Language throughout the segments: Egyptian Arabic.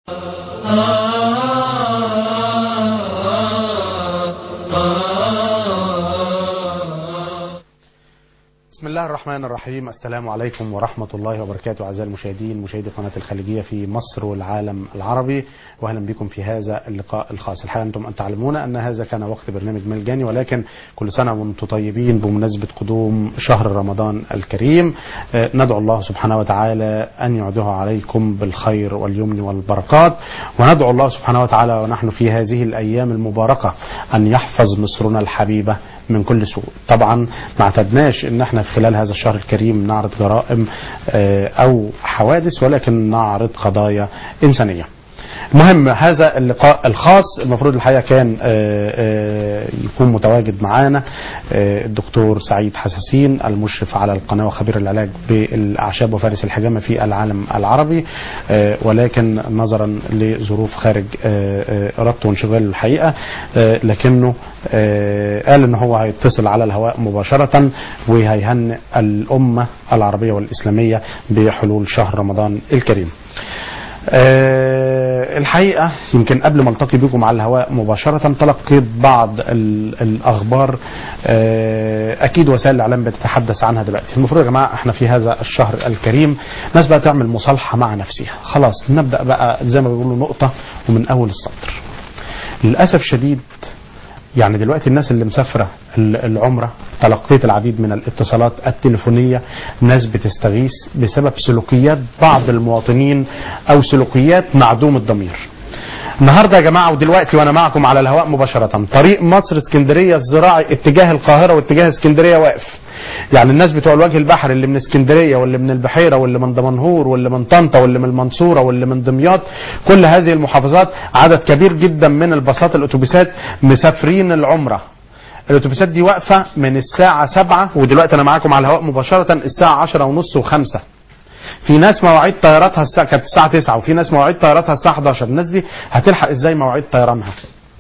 بسم الله الرحمن الرحيم السلام عليكم ورحمة الله وبركاته أعزائي المشاهدين مشاهدي قناة الخليجية في مصر والعالم العربي وأهلا بكم في هذا اللقاء الخاص الحقيقة أنتم أن تعلمون أن هذا كان وقت برنامج ملجاني ولكن كل سنة وأنتم طيبين بمناسبة قدوم شهر رمضان الكريم آه، ندعو الله سبحانه وتعالى أن يعده عليكم بالخير واليمن والبركات وندعو الله سبحانه وتعالى ونحن في هذه الأيام المباركة أن يحفظ مصرنا الحبيبة من كل سوء طبعا ما اعتدناش ان احنا في خلال هذا الشهر الكريم نعرض جرائم آه، او حوادث ولكن نعرض قضايا انسانيه المهم هذا اللقاء الخاص المفروض الحقيقه كان آه، آه، يكون متواجد معانا آه، الدكتور سعيد حساسين المشرف على القناه وخبير العلاج بالاعشاب وفارس الحجامه في العالم العربي آه، ولكن نظرا لظروف خارج آه، آه، ارادته وانشغاله الحقيقه آه، لكنه آه، قال ان هو هيتصل على الهواء مباشره وهيهنئ الامه العربيه والاسلاميه بحلول شهر رمضان الكريم. آه، الحقيقة يمكن قبل ما التقي بكم على الهواء مباشرة تلقيت بعض ال- الأخبار آه، أكيد وسائل الإعلام بتتحدث عنها دلوقتي المفروض يا جماعة احنا في هذا الشهر الكريم ناس بقى تعمل مصالحة مع نفسها خلاص نبدأ بقى زي ما بيقولوا نقطة ومن أول السطر للأسف شديد يعني دلوقتي الناس اللي مسافرة ال- العمرة تلقيت العديد من الاتصالات التليفونية ناس بتستغيث بسبب سلوكيات بعض المواطنين أو سلوكيات معدوم الضمير النهارده يا جماعه ودلوقتي وانا معكم على الهواء مباشره طريق مصر اسكندريه الزراعي اتجاه القاهره واتجاه اسكندريه واقف يعني الناس بتوع الوجه البحري اللي من اسكندريه واللي من البحيره واللي من دمنهور واللي من طنطا واللي من المنصوره واللي من دمياط كل هذه المحافظات عدد كبير جدا من الباصات الاتوبيسات مسافرين العمره الاتوبيسات دي واقفه من الساعه 7 ودلوقتي انا معاكم على الهواء مباشره الساعه 10 ونص و5 في ناس مواعيد طياراتها الساعه كانت الساعه 9 وفي ناس مواعيد طياراتها الساعه 11 الناس دي هتلحق ازاي مواعيد طيرانها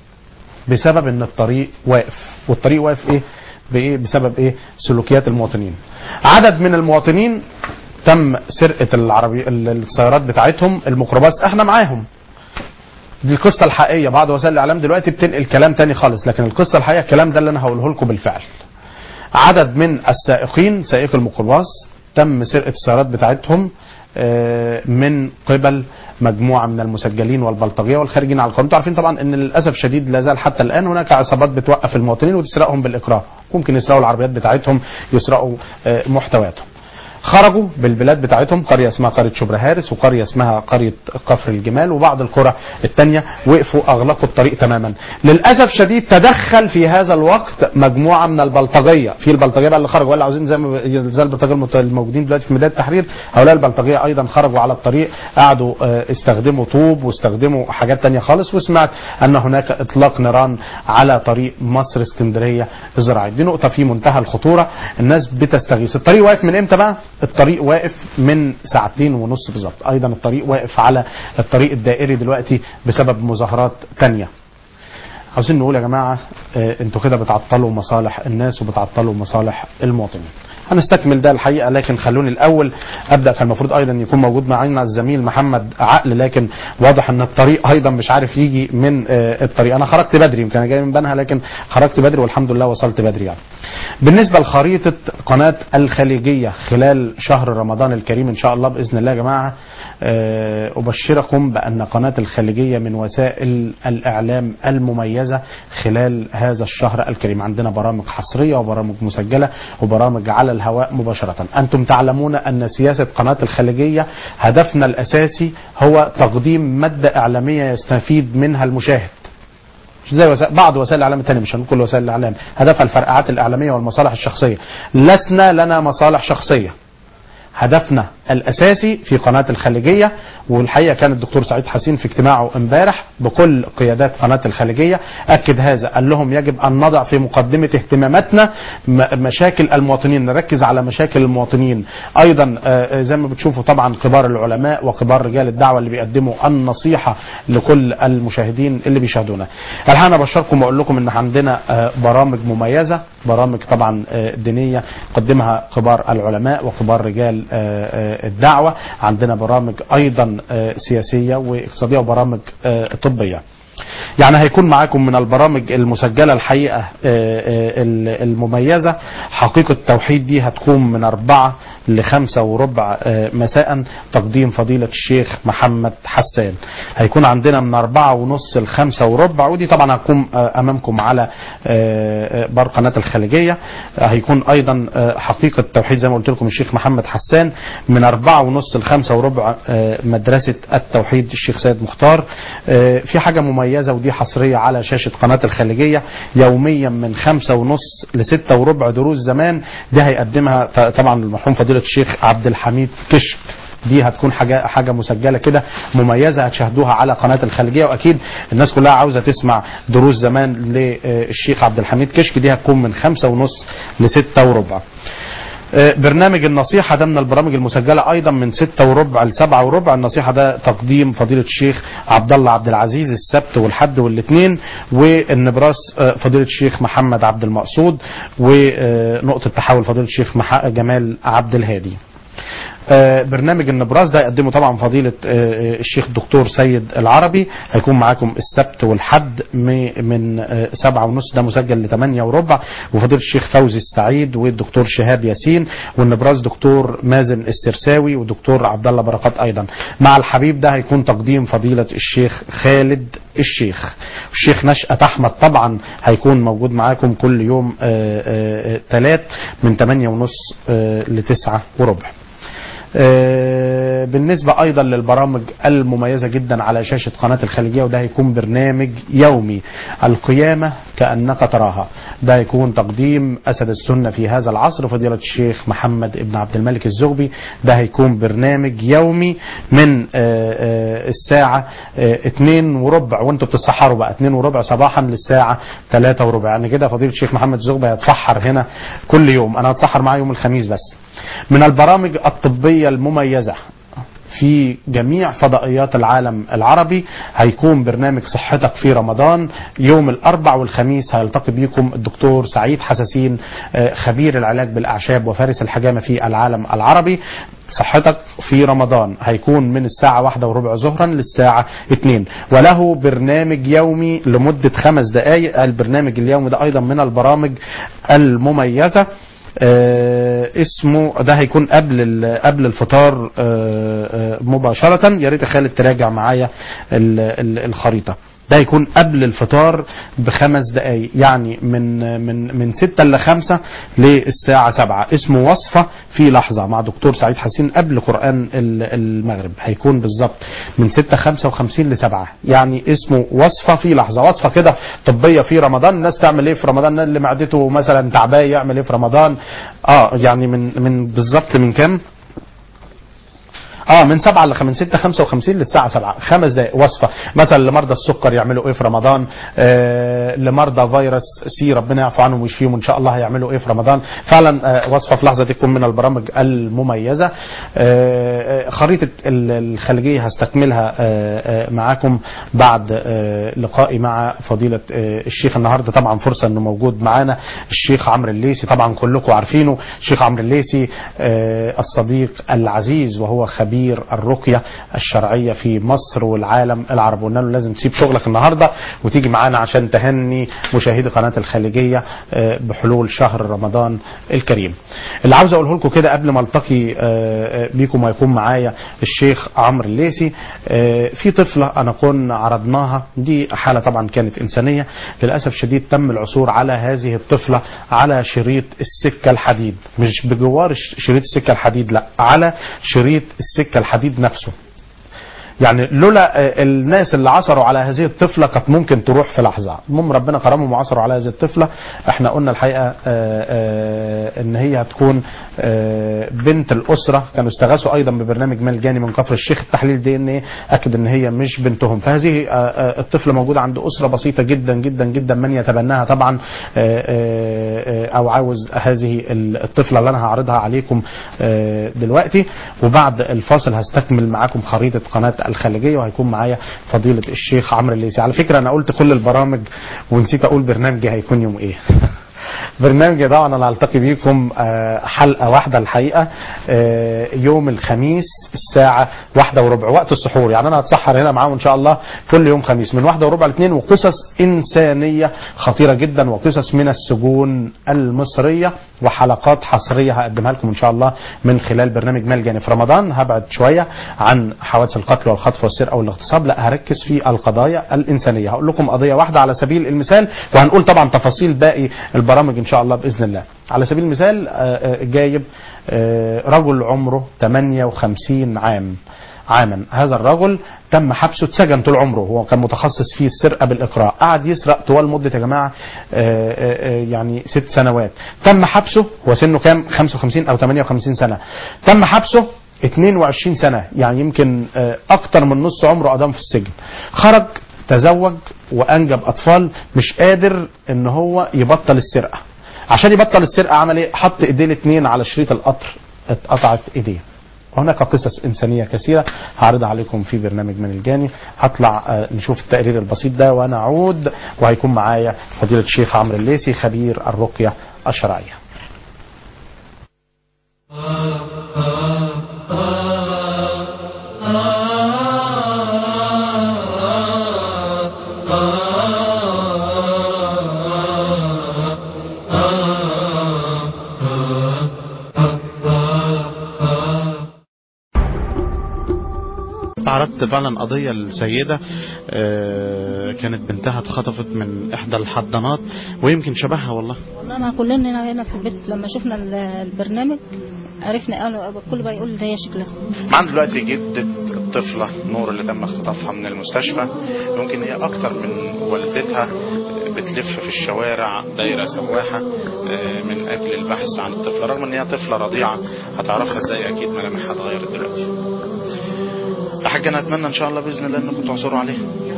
بسبب ان الطريق واقف والطريق واقف ايه بايه بسبب ايه سلوكيات المواطنين عدد من المواطنين تم سرقه العربي السيارات بتاعتهم الميكروباص احنا معاهم دي القصه الحقيقيه بعض وسائل الاعلام دلوقتي بتنقل كلام تاني خالص لكن القصه الحقيقيه الكلام ده اللي انا هقوله لكم بالفعل عدد من السائقين سائق الميكروباص تم سرقه السيارات بتاعتهم آه، من قبل مجموعه من المسجلين والبلطجيه والخارجين على القانون انتوا عارفين طبعا ان للاسف شديد لا زال حتى الان هناك عصابات بتوقف المواطنين وتسرقهم بالاكراه ممكن يسرقوا العربيات بتاعتهم يسرقوا آه، محتوياتهم خرجوا بالبلاد بتاعتهم قريه اسمها قريه شبرا هارس وقريه اسمها قريه كفر الجمال وبعض القرى الثانيه وقفوا اغلقوا الطريق تماما للاسف شديد تدخل في هذا الوقت مجموعه من البلطجيه في البلطجيه بقى اللي خرجوا ولا عاوزين زي ما زي البلطجيه المت- الموجودين دلوقتي في ميدان التحرير هؤلاء البلطجيه ايضا خرجوا على الطريق قعدوا آه، استخدموا طوب واستخدموا حاجات تانية خالص وسمعت ان هناك اطلاق نيران على طريق مصر اسكندريه الزراعي دي نقطه في منتهى الخطوره الناس بتستغيث الطريق واقف من امتى بقى الطريق واقف من ساعتين ونص بالظبط ايضا الطريق واقف على الطريق الدائري دلوقتي بسبب مظاهرات تانية عاوزين نقول يا جماعه آه، انتوا كده بتعطلوا مصالح الناس وبتعطلوا مصالح المواطنين هنستكمل ده الحقيقه لكن خلوني الاول ابدا كان المفروض ايضا يكون موجود معانا الزميل محمد عقل لكن واضح ان الطريق ايضا مش عارف يجي من آه، الطريق انا خرجت بدري يمكن انا جاي من بنها لكن خرجت بدري والحمد لله وصلت بدري يعني بالنسبه لخريطه قناه الخليجيه خلال شهر رمضان الكريم ان شاء الله باذن الله يا جماعه آه، ابشركم بان قناه الخليجيه من وسائل الاعلام المميزه خلال هذا الشهر الكريم عندنا برامج حصريه وبرامج مسجله وبرامج على الهواء مباشره انتم تعلمون ان سياسه قناه الخليجيه هدفنا الاساسي هو تقديم ماده اعلاميه يستفيد منها المشاهد مش زي وسائل بعض وسائل الاعلام الثانيه مش هنقول كل وسائل الاعلام هدفها الفرقعات الاعلاميه والمصالح الشخصيه لسنا لنا مصالح شخصيه هدفنا الاساسي في قناه الخليجيه والحقيقه كان الدكتور سعيد حسين في اجتماعه امبارح بكل قيادات قناه الخليجيه اكد هذا قال لهم يجب ان نضع في مقدمه اهتماماتنا م- مشاكل المواطنين نركز على مشاكل المواطنين ايضا آه، زي ما بتشوفوا طبعا كبار العلماء وكبار رجال الدعوه اللي بيقدموا النصيحه لكل المشاهدين اللي بيشاهدونا الحقيقه انا بشركم واقول لكم ان عندنا آه، برامج مميزه برامج طبعا آه، دينيه قدمها كبار العلماء وكبار رجال ال- آه، آه، الدعوة عندنا برامج أيضا آه، سياسية واقتصادية وبرامج آه، طبية يعني هيكون معاكم من البرامج المسجلة الحقيقة آه، آه، ال- المميزة حقيقة التوحيد دي هتكون من أربعة لخمسة وربع آه، مساء تقديم فضيلة الشيخ محمد حسان هيكون عندنا من أربعة ونص لخمسة وربع ودي طبعا هتكون آه، أمامكم على آه، آه، بار قناة الخليجية آه، هيكون أيضا آه، حقيقة التوحيد زي ما قلت لكم الشيخ محمد حسان من أربعة ونص لخمسة وربع آه، مدرسة التوحيد الشيخ سيد مختار آه، في حاجة مميزة ودي حصرية على شاشة قناة الخليجية يوميا من خمسة ونص لستة وربع دروس زمان دي هيقدمها ط- طبعا المرحوم فضيلة الشيخ عبد الحميد كشك دي هتكون حاجة حاجة مسجلة كده مميزة هتشاهدوها على قناة الخليجية وأكيد الناس كلها عاوزة تسمع دروس زمان للشيخ عبد الحميد كشك دي هتكون من خمسة ونص لستة وربع آه، برنامج النصيحة ده من البرامج المسجلة أيضا من ستة وربع لسبعة وربع النصيحة ده تقديم فضيلة الشيخ عبد الله عبد العزيز السبت والحد والاثنين والنبراس آه، فضيلة الشيخ محمد عبد المقصود ونقطة تحول فضيلة الشيخ مح- جمال عبد الهادي آه، برنامج النبراس ده يقدمه طبعا فضيلة آه، الشيخ الدكتور سيد العربي هيكون معاكم السبت والحد م- من آه، سبعة ونص ده مسجل لثمانية وربع وفضيلة الشيخ فوزي السعيد والدكتور شهاب ياسين والنبراس دكتور مازن السرساوي ودكتور عبد الله بركات ايضا مع الحبيب ده هيكون تقديم فضيلة الشيخ خالد الشيخ الشيخ نشأة احمد طبعا هيكون موجود معاكم كل يوم ثلاث من 8 ونص لتسعة وربع آه، بالنسبة أيضا للبرامج المميزة جدا على شاشة قناة الخليجية وده هيكون برنامج يومي القيامة كأنك تراها ده هيكون تقديم أسد السنة في هذا العصر فضيلة الشيخ محمد ابن عبد الملك الزغبي ده هيكون برنامج يومي من آه، آه، الساعة آه، اتنين وربع وانتوا بتتسحروا بقى اتنين وربع صباحا للساعة تلاتة وربع يعني كده فضيلة الشيخ محمد الزغبي هيتسحر هنا كل يوم أنا هتسحر معاه يوم الخميس بس من البرامج الطبية المميزة في جميع فضائيات العالم العربي هيكون برنامج صحتك في رمضان يوم الأربع والخميس هيلتقي بيكم الدكتور سعيد حساسين آه، خبير العلاج بالأعشاب وفارس الحجامة في العالم العربي صحتك في رمضان هيكون من الساعة واحدة وربع ظهرا للساعة اتنين وله برنامج يومي لمدة خمس دقائق البرنامج اليومي ده أيضا من البرامج المميزة آه اسمه ده هيكون قبل ال- قبل الفطار آه آه مباشرة يا ريت يا خالد تراجع معايا ال- ال- الخريطة ده هيكون قبل الفطار بخمس دقايق يعني من من من ستة لخمسة للساعة سبعة اسمه وصفة في لحظة مع دكتور سعيد حسين قبل قرآن ال- المغرب هيكون بالظبط من ستة خمسة وخمسين لسبعة يعني اسمه وصفة في لحظة وصفة كده طبية في رمضان الناس تعمل ايه في رمضان اللي معدته مثلا تعبان يعمل ايه في رمضان اه يعني من من بالظبط من كام اه من سبعة ل من ستة خمسة وخمسين للساعة سبعة خمس دقائق وصفة مثلا لمرضى السكر يعملوا ايه في رمضان آه لمرضى فيروس سي ربنا يعفو عنهم ويشفيهم ان شاء الله هيعملوا ايه في رمضان فعلا آه وصفة في لحظة دي تكون من البرامج المميزة آه آه، خريطة ال- الخليجية هستكملها آه آه معاكم بعد آه لقائي مع فضيلة آه الشيخ النهاردة طبعا فرصة انه موجود معانا الشيخ عمرو الليسي طبعا كلكم عارفينه الشيخ عمرو الليسي آه الصديق العزيز وهو خبير الرقية الشرعية في مصر والعالم العربي قلنا له لازم تسيب شغلك النهاردة وتيجي معانا عشان تهني مشاهدي قناة الخليجية آه، بحلول شهر رمضان الكريم اللي عاوز اقوله لكم كده قبل ما التقي آه، آه، بيكم ويكون معايا الشيخ عمرو الليسي آه، في طفلة انا كنا عرضناها دي حالة طبعا كانت انسانية للاسف شديد تم العثور على هذه الطفلة على شريط السكة الحديد مش بجوار ش- شريط السكة الحديد لا على شريط السكة الحديد نفسه يعني لولا آه، الناس اللي عثروا على هذه الطفله كانت ممكن تروح في لحظه المهم ربنا كرمهم وعثروا على هذه الطفله احنا قلنا الحقيقه آه، آه، ان هي هتكون آه، بنت الاسره كانوا استغاثوا ايضا ببرنامج مجاني من كفر الشيخ التحليل دي ان ايه اكد ان هي مش بنتهم فهذه آه، آه، الطفله موجوده عند اسره بسيطه جدا جدا جدا من يتبناها طبعا آه، آه، آه، او عاوز هذه الطفله اللي انا هعرضها عليكم آه، دلوقتي وبعد الفاصل هستكمل معاكم خريطه قناه الخليجيه وهيكون معايا فضيله الشيخ عمرو الليثي على فكره انا قلت كل البرامج ونسيت اقول برنامجي هيكون يوم ايه برنامج طبعا انا هلتقي بيكم آه، حلقه واحده الحقيقه آه، يوم الخميس الساعه واحدة وربع وقت السحور يعني انا هتسحر هنا معاهم ان شاء الله كل يوم خميس من واحدة وربع لاثنين وقصص انسانيه خطيره جدا وقصص من السجون المصريه وحلقات حصريه هقدمها لكم ان شاء الله من خلال برنامج ملجاني في رمضان هبعد شويه عن حوادث القتل والخطف والسرقه والاغتصاب لا هركز في القضايا الانسانيه هقول لكم قضيه واحده على سبيل المثال وهنقول طبعا تفاصيل باقي البرامج ان شاء الله باذن الله على سبيل المثال آه، آه، جايب آه، رجل عمره 58 عام عاما هذا الرجل تم حبسه اتسجن طول عمره هو كان متخصص في السرقه بالاقراء قعد يسرق طوال مده يا جماعه آه، آه، آه، يعني ست سنوات تم حبسه هو سنه كام 55 او 58 سنه تم حبسه 22 سنه يعني يمكن آه، اكتر من نص عمره قضاه في السجن خرج تزوج وانجب اطفال مش قادر ان هو يبطل السرقه عشان يبطل السرقه عمل ايه حط ايديه الاثنين على شريط القطر اتقطعت ايديه وهناك قصص إنسانية كثيرة هعرضها عليكم في برنامج من الجاني هطلع آه، نشوف التقرير البسيط ده ونعود وهيكون معايا فضيلة الشيخ عمرو الليثي خبير الرقية الشرعية عرضت فعلا قضية لسيدة آه، كانت بنتها اتخطفت من إحدى الحضانات ويمكن شبهها والله والله ما كلنا هنا في البيت لما شفنا ال- البرنامج عرفنا قالوا الكل بقى يقول ده هي شكلها معانا دلوقتي جدة الطفلة نور اللي تم اختطافها من المستشفى ممكن هي أكتر من والدتها بتلف في الشوارع دايرة سواحة آه، من أجل البحث عن الطفلة رغم إن هي طفلة رضيعة هتعرفها إزاي أكيد ملامحها اتغيرت دلوقتي يا حاج أنا أتمنى إن شاء الله بإذن الله إنكم تعثروا عليها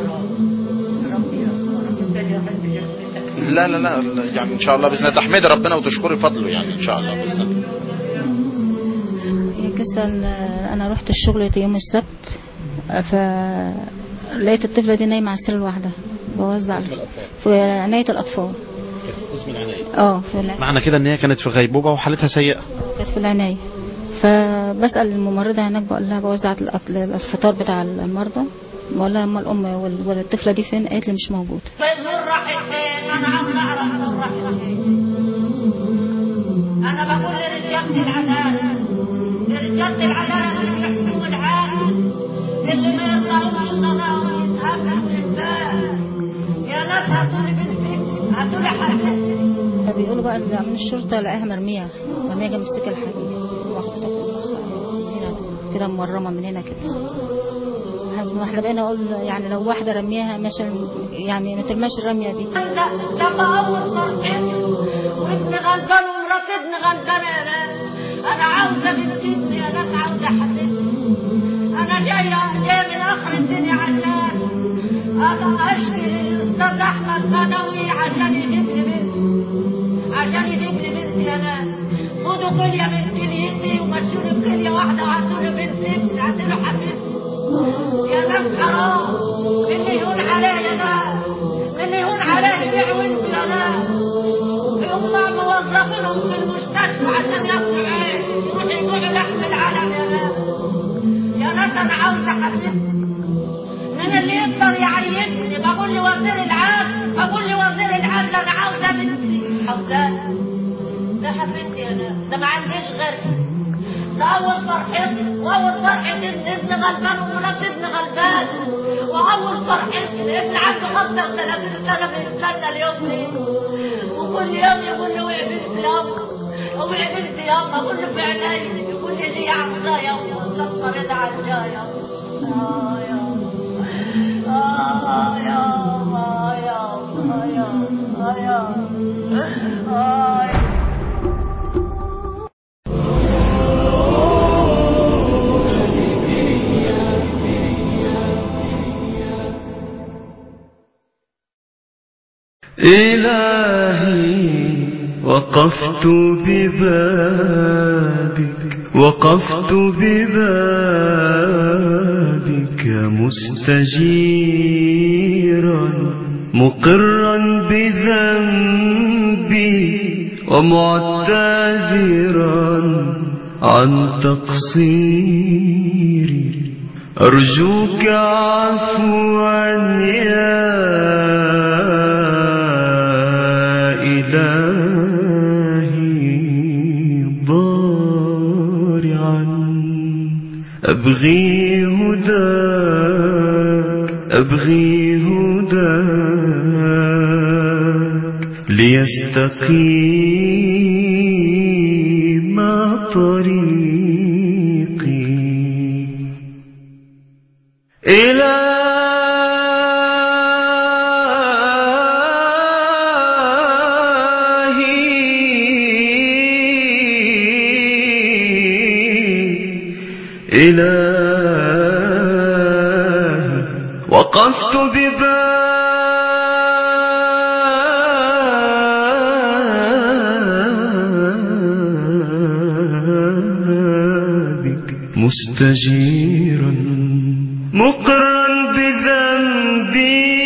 لا لا لا يعني إن شاء الله بإذن الله تحمدي ربنا وتشكري فضله يعني إن شاء الله بإذن الله هي قصة إن انا رحت الشغل يوم السبت فلقيت الطفلة دي نايمة على السرير لوحدها بوزع في عناية الأطفال اه في الع- معنى كده إن هي كانت في غيبوبة وحالتها سيئة كانت في العناية فبسأل الممرضة هناك بقول لها بوزع الأط- الفطار بتاع المرضى بقول لها أما الأم وال- والطفلة دي فين قالت لي مش موجودة نور راحت فين انا عاوز اعرف نور راحت فين انا بقول لرجالة العدالة لرجالة العدالة اللي يحكموا العالم اللي ما يطلعوش صلاة ويتهموا لله يا ناس هاتوا لي بنتي هاتوا لي حرحتي فبيقولوا بقى اللي من الشرطة لقاها مرمية مرمية جنب السكة الحديد واخدة في النص من هنا كده مورمة من هنا كده حسب ما احنا بقينا نقول يعني لو واحدة رميها ماشي يعني ما ترماش الرمية دي لا لما اول فرحتي وابن غلبان ومرات ابن غلبان يا ناس انا عاوزه بنت ابني يا ناس عاوزه حبيبتي انا جايه جايه من اخر الدنيا عشان انا اشكي للاستاذ احمد بدوي عشان يجيب لي بنتي عشان يجيب لي بنتي يا ناس خدوا كليه من كليتي ومشوا لي بكليه واحده وعدوا لي بنت ابني عدوا له حبيبتي يا ناس حرام اللي يهون عليه يا ناس اللي يهون عليه يبيع وينزل يا ناس هم موظفينهم في المستشفى عشان ياكلوا عيش يروحوا يبيعوا لحم العالم يا ناس يا ناس انا عاوزه حبيبتي من اللي يقدر يعينني بقول لي وزير العدل بقول لي وزير العدل انا عاوزه بنتي عاوزاها ده حبيبتي يا ناس ده ما عنديش غيرها ده أول فرحتي وأول فرحة ابن ابن غلبان ومرات ابن غلبان وأول فرحتي الابن عنده 35 سنة بيستنى اليوم دي وكل يوم يقول لي وقع بنتي يابا وقع بنتي يابا أقول له في عيني يقول لي ليه عمزة يابا كسر يد عجاه يابا آه يابا آه يابا يابا يابا يابا آه يابا إلهي وقفت ببابك وقفت ببابك مستجيرا مقرا بذنبي بذنبي ومعتذرا عن تقصيري أرجوك عفوا يا إلهي ضارعا أبغي هداك أبغي هداك ليستقيم طريقي إلهي إلهي وقفت ببابك مستجيرا مقرا بذنبي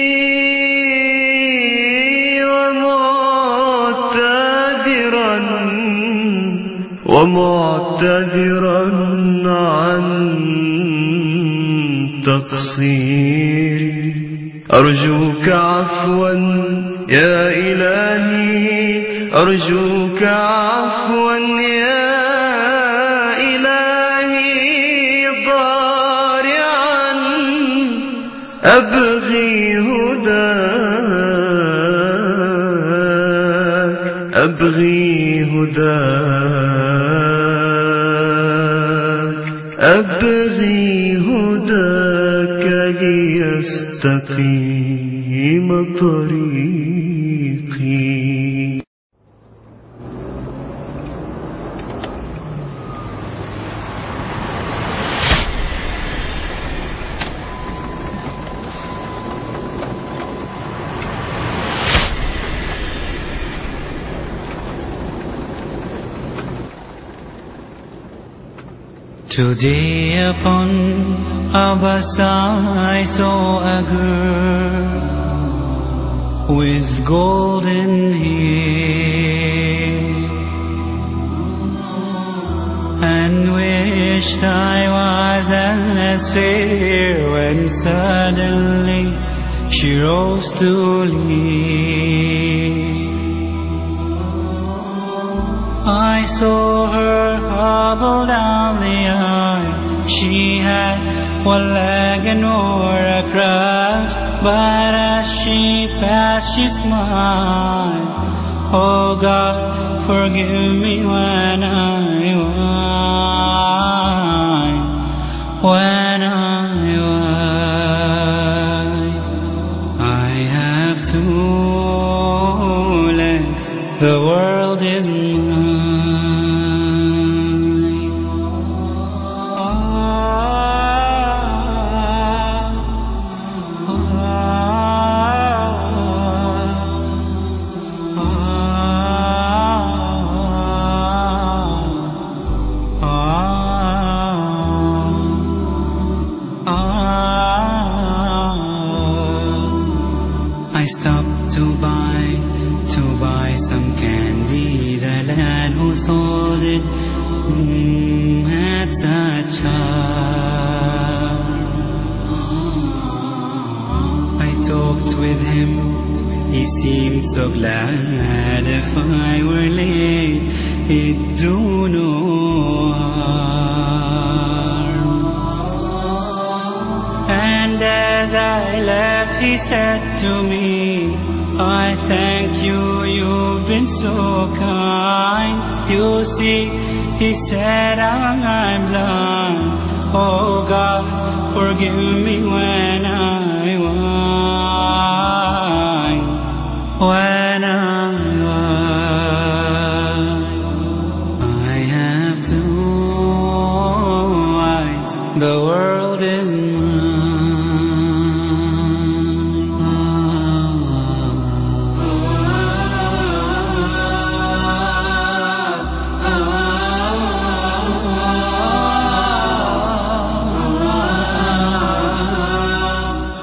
ومعتذرا ومعتذرا عن تقصيري أرجوك عفوا يا إلهي أرجوك عفوا يا إلهي ضارعا أبغي هداك أبغي هداك أبغي هداك ليستقيم طريقي Today upon a bus I saw a girl with golden hair and wished I was as fair when suddenly she rose to leave. I saw her hobble down the aisle. She had one leg and wore a crutch, but as she passed, she smiled. Oh God, forgive me when I whine, when I whine. I have two legs, the world is mine. I stopped to buy, to buy some candy. The lad who sold it mm, had such heart. I talked with him, he seemed so glad. If I were late, he'd do no harm. And as I left, he said to me, I thank you, you've been so kind. You see, he said, I'm blind. Oh God, forgive me when I whine. When I whine. I have to whine. The world is mine.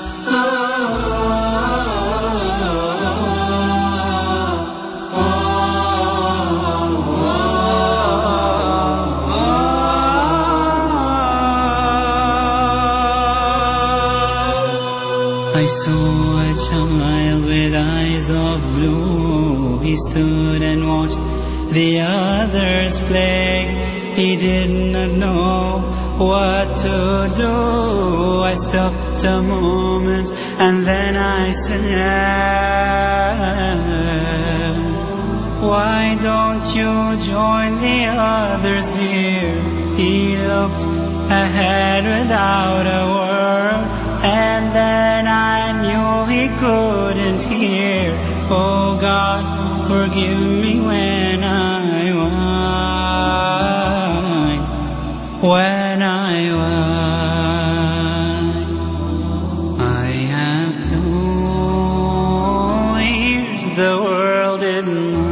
saw a child with eyes of blue. He stood and watched the others play. He did not know what to do. I stopped a moment and then I said, Why don't you join the others, dear? He looked ahead without a word, and then I knew he couldn't hear. Oh God, forgive me when I whine, when I whine. I have two ears, the world is mine.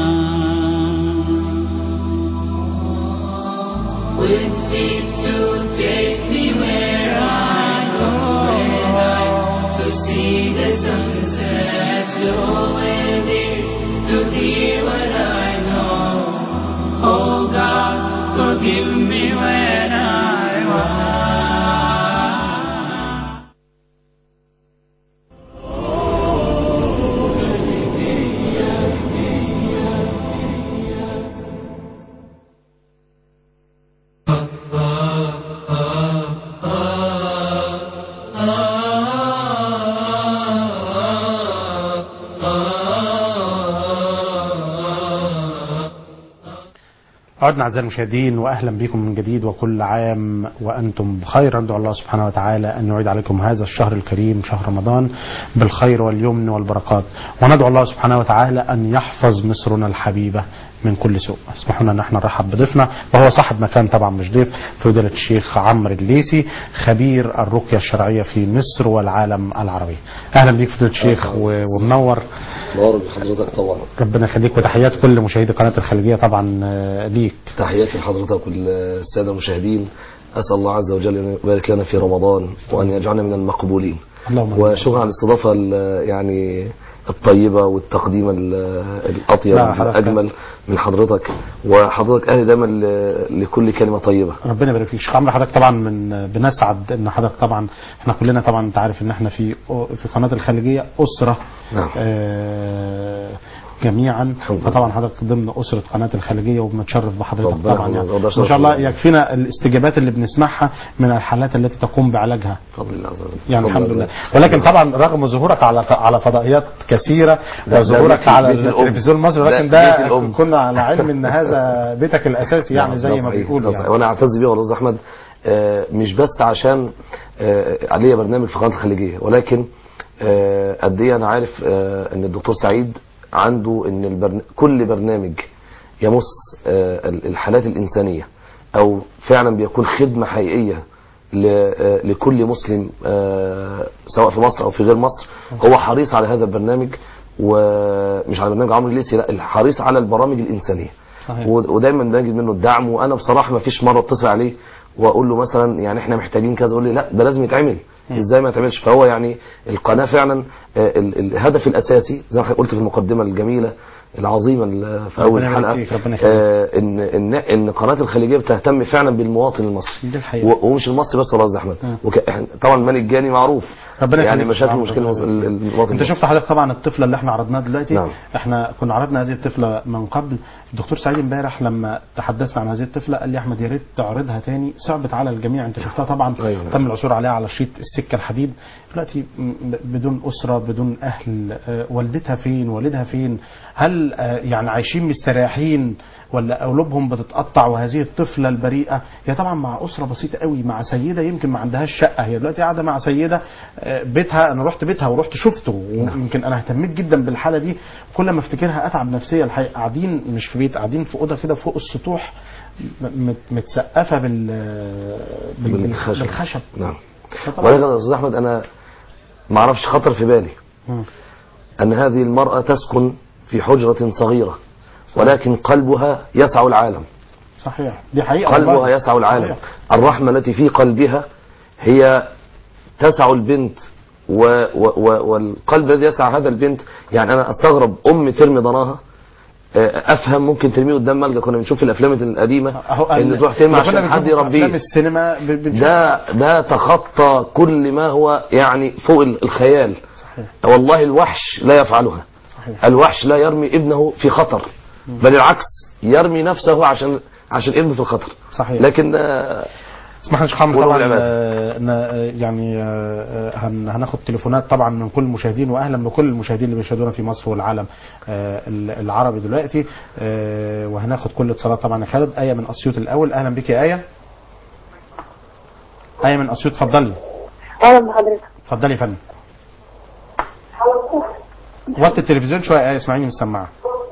With feet to take me where I go, to see the sunset glow, with ears to hear what I know. Oh God, forgive me when I whine. عدنا أعزائي المشاهدين وأهلا بكم من جديد وكل عام وأنتم بخير ندعو الله سبحانه وتعالى أن يعيد عليكم هذا الشهر الكريم شهر رمضان بالخير واليمن والبركات وندعو الله سبحانه وتعالى أن يحفظ مصرنا الحبيبة من كل سوء اسمحوا لنا ان احنا نرحب بضيفنا وهو صاحب مكان طبعا مش ضيف فضيلة الشيخ عمرو الليسي خبير الرقية الشرعية في مصر والعالم العربي اهلا بيك فضيلة الشيخ و- ومنور نور بحضرتك طبعا ربنا يخليك وتحيات كل مشاهدي قناة الخليجية طبعا آه، ليك تحياتي لحضرتك والسادة المشاهدين أسأل الله عز وجل أن يبارك لنا في رمضان وأن يجعلنا من المقبولين اللهم آمين. وشكرا على الاستضافة ال- يعني الطيبة والتقديم ال- الأطيب لا، حضرتك- الأجمل من حضرتك وحضرتك أهل دايما ل- لكل كلمة طيبة ربنا يبارك فيك شيخ عمرو حضرتك طبعا من بنسعد ان حضرتك طبعا احنا كلنا طبعا انت عارف ان احنا في في قناه الخليجيه اسره نعم. آه جميعا الحمد لله. فطبعا حضرتك ضمن اسره قناه الخليجيه وبنتشرف بحضرتك ربنا طبعا يعني يحفظك. ما شاء الله يكفينا الاستجابات اللي بنسمعها من الحالات التي تقوم بعلاجها بفضل الله عز وجل يعني بفضل الحمد الله لله عز وجل. ولكن طبعا رغم ظهورك على على فضائيات كثيره ده وظهورك بيت- على بيت الأم. التلفزيون المصري ده ولكن بيت ده الأم. كنا على علم ان هذا بيتك الاساسي يعني نعم، زي ده ما صحيح، بيقولوا ده صحيح. يعني وانا اعتز بيه والله يا أستاذ احمد آه، مش بس عشان آه، عليا برنامج في قناه الخليجيه ولكن آه، قد ايه انا عارف آه، ان الدكتور سعيد عنده ان البرن... كل برنامج يمس آه، ال- الحالات الانسانيه او فعلا بيكون خدمه حقيقيه ل- آه، لكل مسلم آه، سواء في مصر او في غير مصر هو حريص على هذا البرنامج ومش على برنامج عمرو الليثي لا الحريص على البرامج الانسانيه صحيح. و- ودايما بنجد منه الدعم وانا بصراحه ما فيش مره اتصل عليه واقول له مثلا يعني احنا محتاجين كذا يقول لي لا ده لازم يتعمل ازاي ما يتعملش فهو يعني القناه فعلا آه، ال- الهدف الاساسي زي ما قلت في المقدمه الجميله العظيمه ال- في اول ربنا يبارك حلقه فيك، ربنا يخليك. آه، ان ان ان قناه الخليجيه بتهتم فعلا بالمواطن المصري دي الحقيقة. و- ومش المصري بس والله يا أستاذ احمد مم. وك... إحنا- طبعا المال الجاني معروف ربنا يعني يخليك. مشاكل نعم، ومشكله ربنا المص- يخليك. المواطن انت المصري. شفت حضرتك طبعا الطفله اللي احنا عرضناها دلوقتي نعم. احنا كنا عرضنا هذه الطفله من قبل الدكتور سعيد امبارح لما تحدثنا عن هذه الطفله قال لي احمد يا ريت تعرضها تاني صعبت على الجميع انت شفتها طبعا أيوة. تم العثور عليها على شريط السكه الحديد دلوقتي م- بدون اسره بدون اهل آه، والدتها فين والدها فين هل آه، يعني عايشين مستريحين ولا قلوبهم بتتقطع وهذه الطفله البريئه هي طبعا مع اسره بسيطه قوي مع سيده يمكن ما عندهاش شقه هي دلوقتي قاعده مع سيده آه، بيتها انا رحت بيتها ورحت شفته ويمكن انا اهتميت جدا بالحاله دي كل ما افتكرها اتعب نفسيا الحقيقه قاعدين مش في بيت قاعدين في اوضه كده فوق السطوح م- مت- متسقفه بال بال- بال- بالخشب. بالخشب نعم فطبعاً- ولكن يا استاذ احمد انا ما اعرفش خطر في بالي مم. أن هذه المرأة تسكن في حجرة صغيرة ولكن قلبها يسع العالم صحيح دي حقيقه قلبها والله. يسع العالم صحيح. الرحمة التي في قلبها هي تسع البنت و و و والقلب الذي يسع هذا البنت يعني أنا أستغرب أم ترمي ضناها آه، افهم ممكن ترميه قدام ملجا كنا بنشوف في الافلام القديمه أهو ان ال- تروح ترمي اللي كنا عشان حد بنشوفه في افلام يربيه السينما ب- بنشوف ده ده تخطى كل ما هو يعني فوق ال- الخيال صحيح والله الوحش لا يفعلها صحيح الوحش لا يرمي ابنه في خطر بل العكس يرمي نفسه عشان عشان ابنه في الخطر صحيح لكن آه، اسمح لي يا شيخ محمد قولوا طبعا بالعبادة. آه، ن- آه، يعني آه، آه، هن- هناخد تليفونات طبعا من كل المشاهدين واهلا بكل المشاهدين اللي بيشاهدونا في مصر والعالم آه، ال- العربي دلوقتي آه، وهناخد كل اتصالات طبعا يا خالد ايه من اسيوط الاول اهلا بك يا ايه ايه من اسيوط اتفضلي اهلا بحضرتك اتفضلي يا فندم وطي التلفزيون شويه يا ايه اسمعيني من السماعه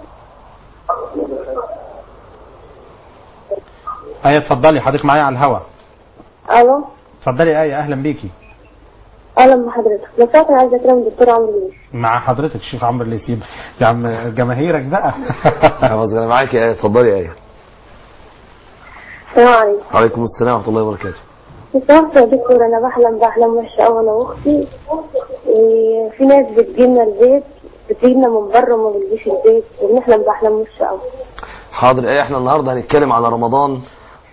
ايه اتفضلي حضرتك معايا على الهوا الو اتفضلي يا ايه اهلا بيكي اهلا بحضرتك لو سمحت انا عايزه اكلم الدكتور عمرو يونس مع حضرتك الشيخ عمرو اللي يسيب يا عم جماهيرك بقى خلاص انا معاك يا ايه اتفضلي يا ايه السلام عليكم عليكم السلام ورحمه الله وبركاته لو سمحت يا دكتور انا بحلم باحلام وحشه قوي انا واختي وفي ناس بتجيلنا البيت بتجيلنا من بره وما بتجيش البيت وبنحلم باحلام وحشه قوي حاضر ايه احنا النهارده هنتكلم على رمضان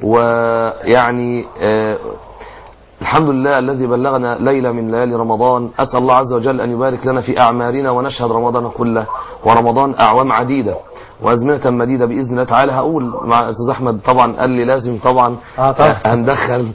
ويعني آه الحمد لله الذي بلغنا ليلة من ليالي رمضان أسأل الله عز وجل أن يبارك لنا في أعمارنا ونشهد رمضان كله ورمضان أعوام عديدة وأزمنة مديدة بإذن الله تعالى هقول مع أستاذ أحمد طبعا قال لي لازم طبعا آه طبعا. هندخل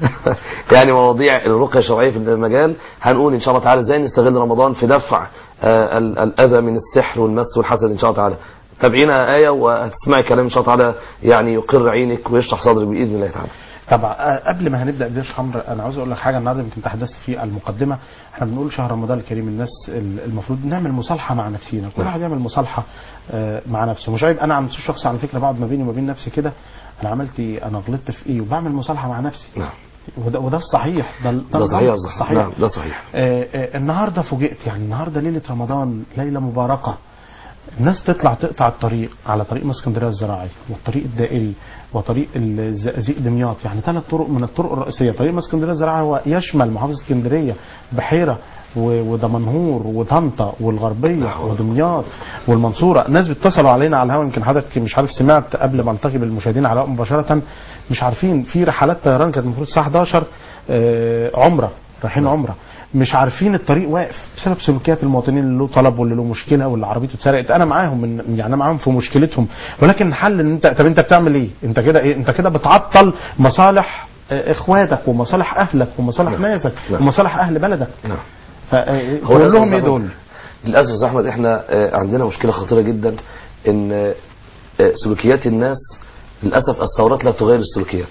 يعني مواضيع الرقية الشرعية في المجال هنقول إن شاء الله تعالى إزاي نستغل رمضان في دفع آه، ال- الأذى من السحر والمس والحسد إن شاء الله تعالى تابعينا آية وهتسمعي كلام إن شاء الله تعالى يعني يقر عينك ويشرح صدرك بإذن الله تعالى طبعا آه، قبل ما هنبدا بديش حمر انا عاوز اقول لك حاجه النهارده يمكن تحدثت في المقدمه احنا بنقول شهر رمضان الكريم الناس ال- المفروض نعمل مصالحه مع نفسينا كل واحد يعمل مصالحه آه، مع نفسه مش عيب انا عن نفسي شخص على فكره بقعد ما بيني وما بين نفسي كده انا عملت ايه انا غلطت في ايه وبعمل مصالحه مع نفسي نعم. وده, وده الصحيح ده, ده صحيح الأمر صحيح نعم ده صحيح آه، آه، النهارده فوجئت يعني النهارده ليله رمضان ليله مباركه الناس تطلع تقطع الطريق على طريق ما اسكندريه الزراعي والطريق الدائري وطريق الزقازيق دمياط يعني ثلاث طرق من الطرق الرئيسيه طريق ما اسكندريه الزراعي هو يشمل محافظه اسكندريه بحيره و- ودمنهور وطنطا والغربيه ودمياط والمنصوره ناس بيتصلوا علينا على الهواء يمكن حضرتك مش عارف سمعت قبل ما التقي بالمشاهدين على الهواء مباشره مش عارفين في رحلات طيران كانت المفروض الساعه 11 آه، عمره رايحين عمره مش عارفين الطريق واقف بسبب سلوكيات المواطنين اللي له طلب واللي له مشكله واللي عربيته اتسرقت انا معاهم من يعني انا معاهم في مشكلتهم ولكن الحل ان انت طب انت بتعمل ايه؟ انت كده ايه؟ انت كده بتعطل مصالح آه، اخواتك ومصالح اهلك ومصالح نعم. ناسك نعم. ومصالح اهل بلدك نعم فتقول للأسف لهم ايه يا دول؟ أحمد- للاسف يا احمد احنا آه، عندنا مشكله خطيره جدا ان آه، آه، سلوكيات الناس للاسف الثورات لا تغير السلوكيات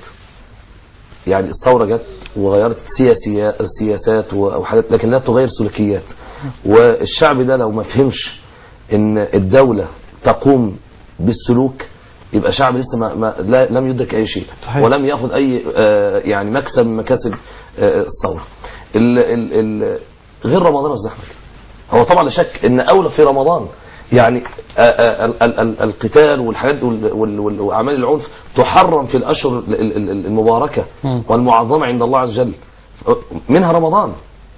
يعني الثوره جت وغيرت سياسيات سياسات و- وحاجات لكن لا تغير سلوكيات والشعب ده لو ما فهمش ان الدوله تقوم بالسلوك يبقى شعب لسه ما ما لا لم يدرك اي شيء صحيح. ولم ياخذ اي آه، يعني مكسب من مكاسب آه، الثوره ال ال ال غير رمضان والزحمه هو طبعا لا شك ان اولى في رمضان يعني آه، آه، ال- ال- ال- القتال والحاجات وال- وال- وال- واعمال العنف تحرم في الاشهر ال- ال- ال- المباركه مم. والمعظمه عند الله عز وجل منها رمضان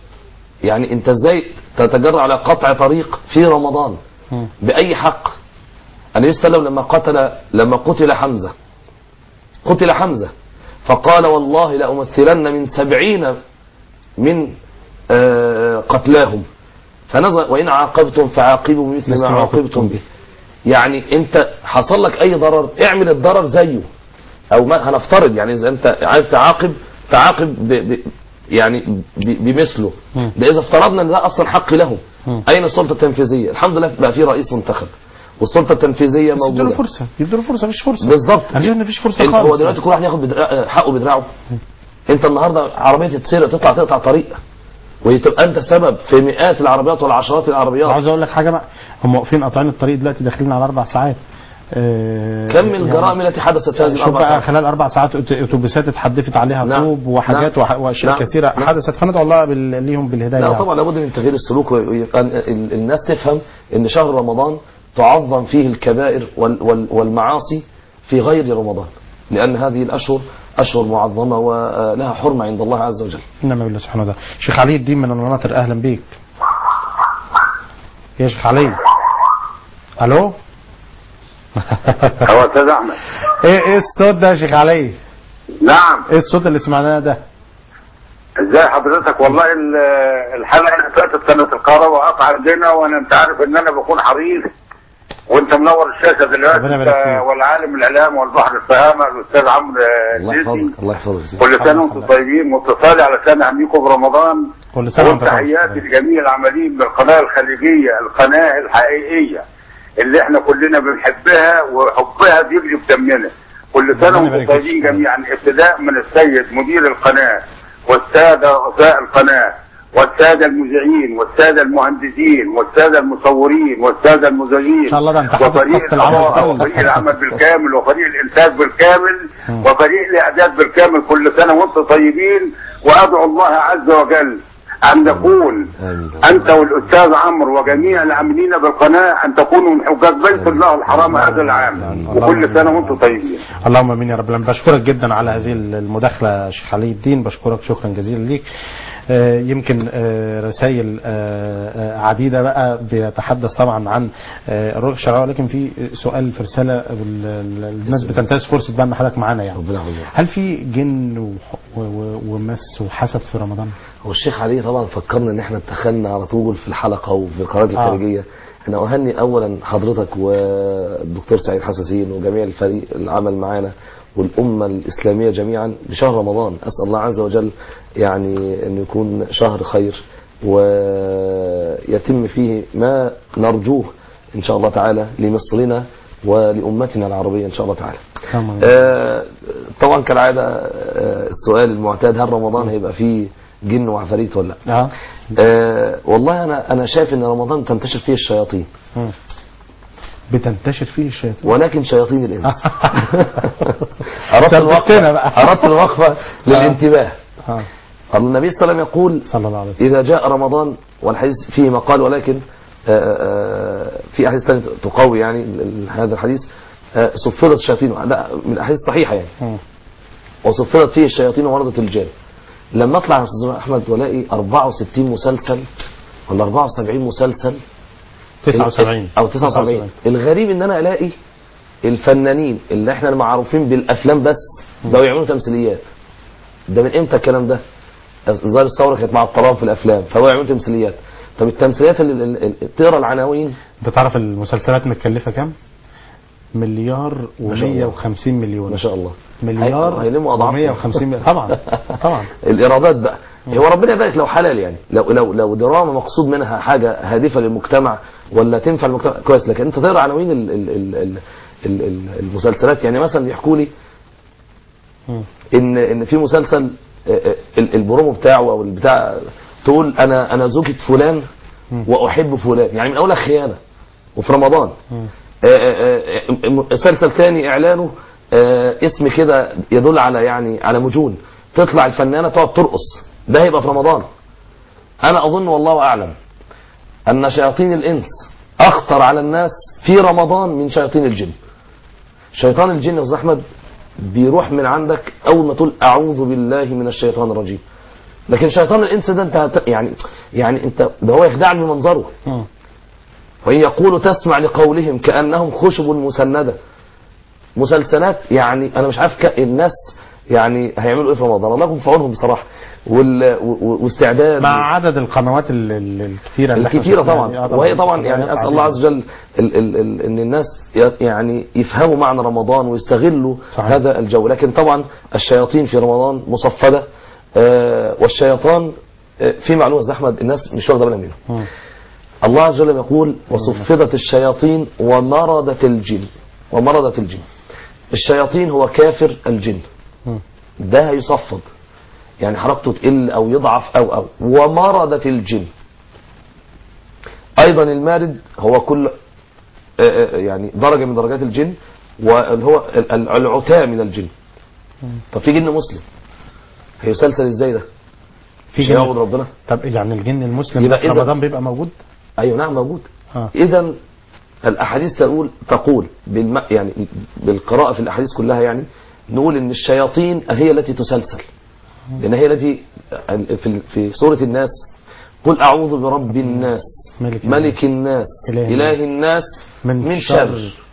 يعني انت ازاي تتجرأ على قطع طريق في رمضان مم. باي حق النبي صلى الله عليه وسلم لما قتل لما قتل حمزه قتل حمزه فقال والله لأمثلن من سبعين من آه، قتلاهم فنظر وإن عاقبتم فعاقبوا بمثل مثل ما ما عاقبتم به يعني انت حصل لك اي ضرر اعمل الضرر زيه او ما هنفترض يعني اذا انت عايز تعاقب تعاقب ب ب يعني ب بمثله مم. ده اذا افترضنا ان ده اصلا حق له مم. اين السلطه التنفيذيه الحمد لله بقى في رئيس منتخب والسلطه التنفيذيه بس ادوا له موجوده فرصه يدوا له فرصه مفيش فرصه بالظبط انا شايف ان مفيش فرصه انت خالص هو دلوقتي كل واحد ياخد بدرا... حقه بدراعه انت النهارده عربيه تتسرق تطلع تقطع طريق وتبقى انت سبب في مئات العربيات ولا عشرات العربيات عاوز اقول لك حاجه بقى هم واقفين قاطعين الطريق دلوقتي داخلين على اربع ساعات آه، كم من يعني الجرائم التي حدثت في هذه شوف الاربع بقى ساعات خلال اربع ساعات أت- اتوبيسات اتحدفت عليها نعم. طوب وحاجات نعم. وح- واشياء نعم. كثيره نعم. حدثت فندعو الله بال- ليهم بالهدايه لا يعني. طبعا لابد من تغيير السلوك ويبقى ال- ال- الناس تفهم ان شهر رمضان تعظم فيه الكبائر وال- وال- والمعاصي في غير رمضان لان هذه الاشهر اشهر معظمه ولها حرمه عند الله عز وجل انما بالله سبحانه وتعالى شيخ علي الدين من المناطق اهلا بيك يا شيخ علي الو هو استاذ احمد ايه ايه الصوت ده يا شيخ علي نعم ايه الصوت اللي سمعناه ده ازاي حضرتك والله ال- الحلقه اللي فاتت كانت الكهرباء قطع عندنا وانا انت عارف ان انا بكون حريص وانت منور الشاشه دلوقتي ربنا يبارك انت فيك. والعالم الاعلام والبحر الفهامه الاستاذ عمرو الله الليثي يحفظك الله يحفظك كل سنه وانتم طيبين واتصالي علشان اهنيكم برمضان كل سنه وانت وتحياتي طيب. لجميع العاملين بالقناه الخليجيه القناه الحقيقيه اللي احنا كلنا بنحبها وحبها بيجري في دمنا كل سنه ربنا وانتم يبارك فيك. طيبين جميعا ابتداء من السيد مدير القناه والساده رؤساء القناه والساده المذيعين والساده المهندسين والساده المصورين والساده المزيفين إن شاء الله ده أنت حافظ وفريق قصة العمل الإضاءة كله. وفريق العمل بالكامل وفريق الانتاج بالكامل مم. وفريق الاعداد بالكامل كل سنه وانتم طيبين وادعو الله عز وجل ان نكون آمين. انت والاستاذ عمرو وجميع العاملين بالقناه ان تكونوا من حجاج بيت الله الحرام هذا العام وكل سنه وانتم طيبين اللهم امين يا رب العالمين بشكرك جدا على هذه المداخله يا شيخ علي الدين بشكرك شكرا جزيلا ليك آه، يمكن آه، رسائل آه، آه، عديده بقى بيتحدث طبعا عن آه، الرؤيه الشرعيه ولكن في سؤال في رساله ال- ال- الناس بتنتهز فرصه بقى ان حضرتك معانا يعني ربنا يحفظك هل في جن وح- و- و- ومس وحسد في رمضان؟ هو الشيخ علي طبعا فكرنا ان احنا اتخذنا على طول في الحلقه وفي القناه الخارجيه انا اهني اولا حضرتك والدكتور سعيد حساسين وجميع الفريق العمل معانا والامه الاسلاميه جميعا بشهر رمضان اسال الله عز وجل يعني ان يكون شهر خير ويتم فيه ما نرجوه ان شاء الله تعالى لمصرنا ولامتنا العربيه ان شاء الله تعالى. اللهم آمين. آه، طبعا كالعاده آه، السؤال المعتاد هل رمضان هيبقى فيه جن وعفاريت ولا لا؟ اه آه والله انا انا شايف ان رمضان تنتشر فيه الشياطين مم. بتنتشر فيه الشياطين ولكن شياطين الانس اردت ثبتنا الوقفه بقى. اردت الوقفه للانتباه اه النبي صلى الله عليه وسلم يقول صلى الله عليه وسلم إذا جاء رمضان والحديث فيه مقال ولكن آه، آه، في أحاديث ثانية تقوي يعني ال- ال- هذا الحديث آه، صفدت الشياطين لا من الأحاديث الصحيحة يعني مم. وصفدت فيه الشياطين ووردت الجان لما اطلع يا استاذ احمد والاقي 64 مسلسل ولا 74 مسلسل 79 او 79 الغريب ان انا الاقي الفنانين اللي احنا معروفين بالافلام بس بقوا يعملوا تمثيليات ده من امتى الكلام ده ظاهر الثوره كانت مع الطرام في الافلام فهو يعملوا تمثيليات طب التمثيليات اللي اللي- اللي تقرا العناوين انت تعرف المسلسلات متكلفه كام؟ مليار ما شاء الله. و150 مليون ما شاء الله مليار هي- هيلموا اضعاف و150 مليون طبعا طبعا الايرادات بقى هو ربنا يبارك لو حلال يعني لو لو لو دراما مقصود منها حاجه هادفه للمجتمع ولا تنفع المجتمع كويس لكن انت تقرا عناوين ال- ال- ال- ال- ال- ال- المسلسلات يعني مثلا يحكوا لي مم. ان ان في مسلسل آه، آه، ال- البرومو بتاعه او البتاع تقول انا انا زوجة فلان واحب فلان يعني من اولها خيانه وفي رمضان مم. آه، آه، آه، مسلسل تاني اعلانه آه، اسم كده يدل على يعني على مجون تطلع الفنانه تقعد ترقص ده هيبقى في رمضان انا اظن والله اعلم ان شياطين الانس اخطر على الناس في رمضان من شياطين الجن شيطان الجن يا استاذ احمد بيروح من عندك اول ما تقول اعوذ بالله من الشيطان الرجيم لكن شيطان الانس ده انت هت... يعني يعني انت ده هو يخدعك بمنظره مم. وإن يقولوا تسمع لقولهم كأنهم خشب مسندة مسلسلات يعني أنا مش عارف ك- الناس يعني هيعملوا إيه في رمضان الله يكون في عونهم بصراحة وال... و- واستعداد مع عدد القنوات ال- ال- الكتيره اللي احنا الكثيرة شفناها طبعا دي. آه وهي طبعا يعني قنوات أسأل الله عديدة. عز وجل ال ال ال ان الناس ي- يعني يفهموا معنى رمضان ويستغلوا صحيح. هذا الجو لكن طبعا الشياطين في رمضان مصفدة آه والشيطان آه في معلومة يا أستاذ أحمد الناس مش واخدة بالها منها مم. الله عز وجل يقول وصفدت الشياطين ومرضت الجن ومرضت الجن الشياطين هو كافر الجن مم. ده هيصفد يعني حركته تقل او يضعف او او ومرضت الجن ايضا المارد هو كل آه، آه، يعني درجه من درجات الجن واللي هو ال- ال- العتاة من الجن طب في جن مسلم هيسلسل ازاي ده في مش جن هيعبد ربنا طب يعني الجن المسلم يبقى ده في إذا- رمضان بيبقى موجود؟ ايوه نعم موجود اه اذا الاحاديث تقول تقول بالم يعني بالقراءه في الاحاديث كلها يعني نقول ان الشياطين هي التي تسلسل لان هي التي في في سوره الناس قل اعوذ برب الناس ملك ملك الناس إله اله الناس. الناس من من شر شر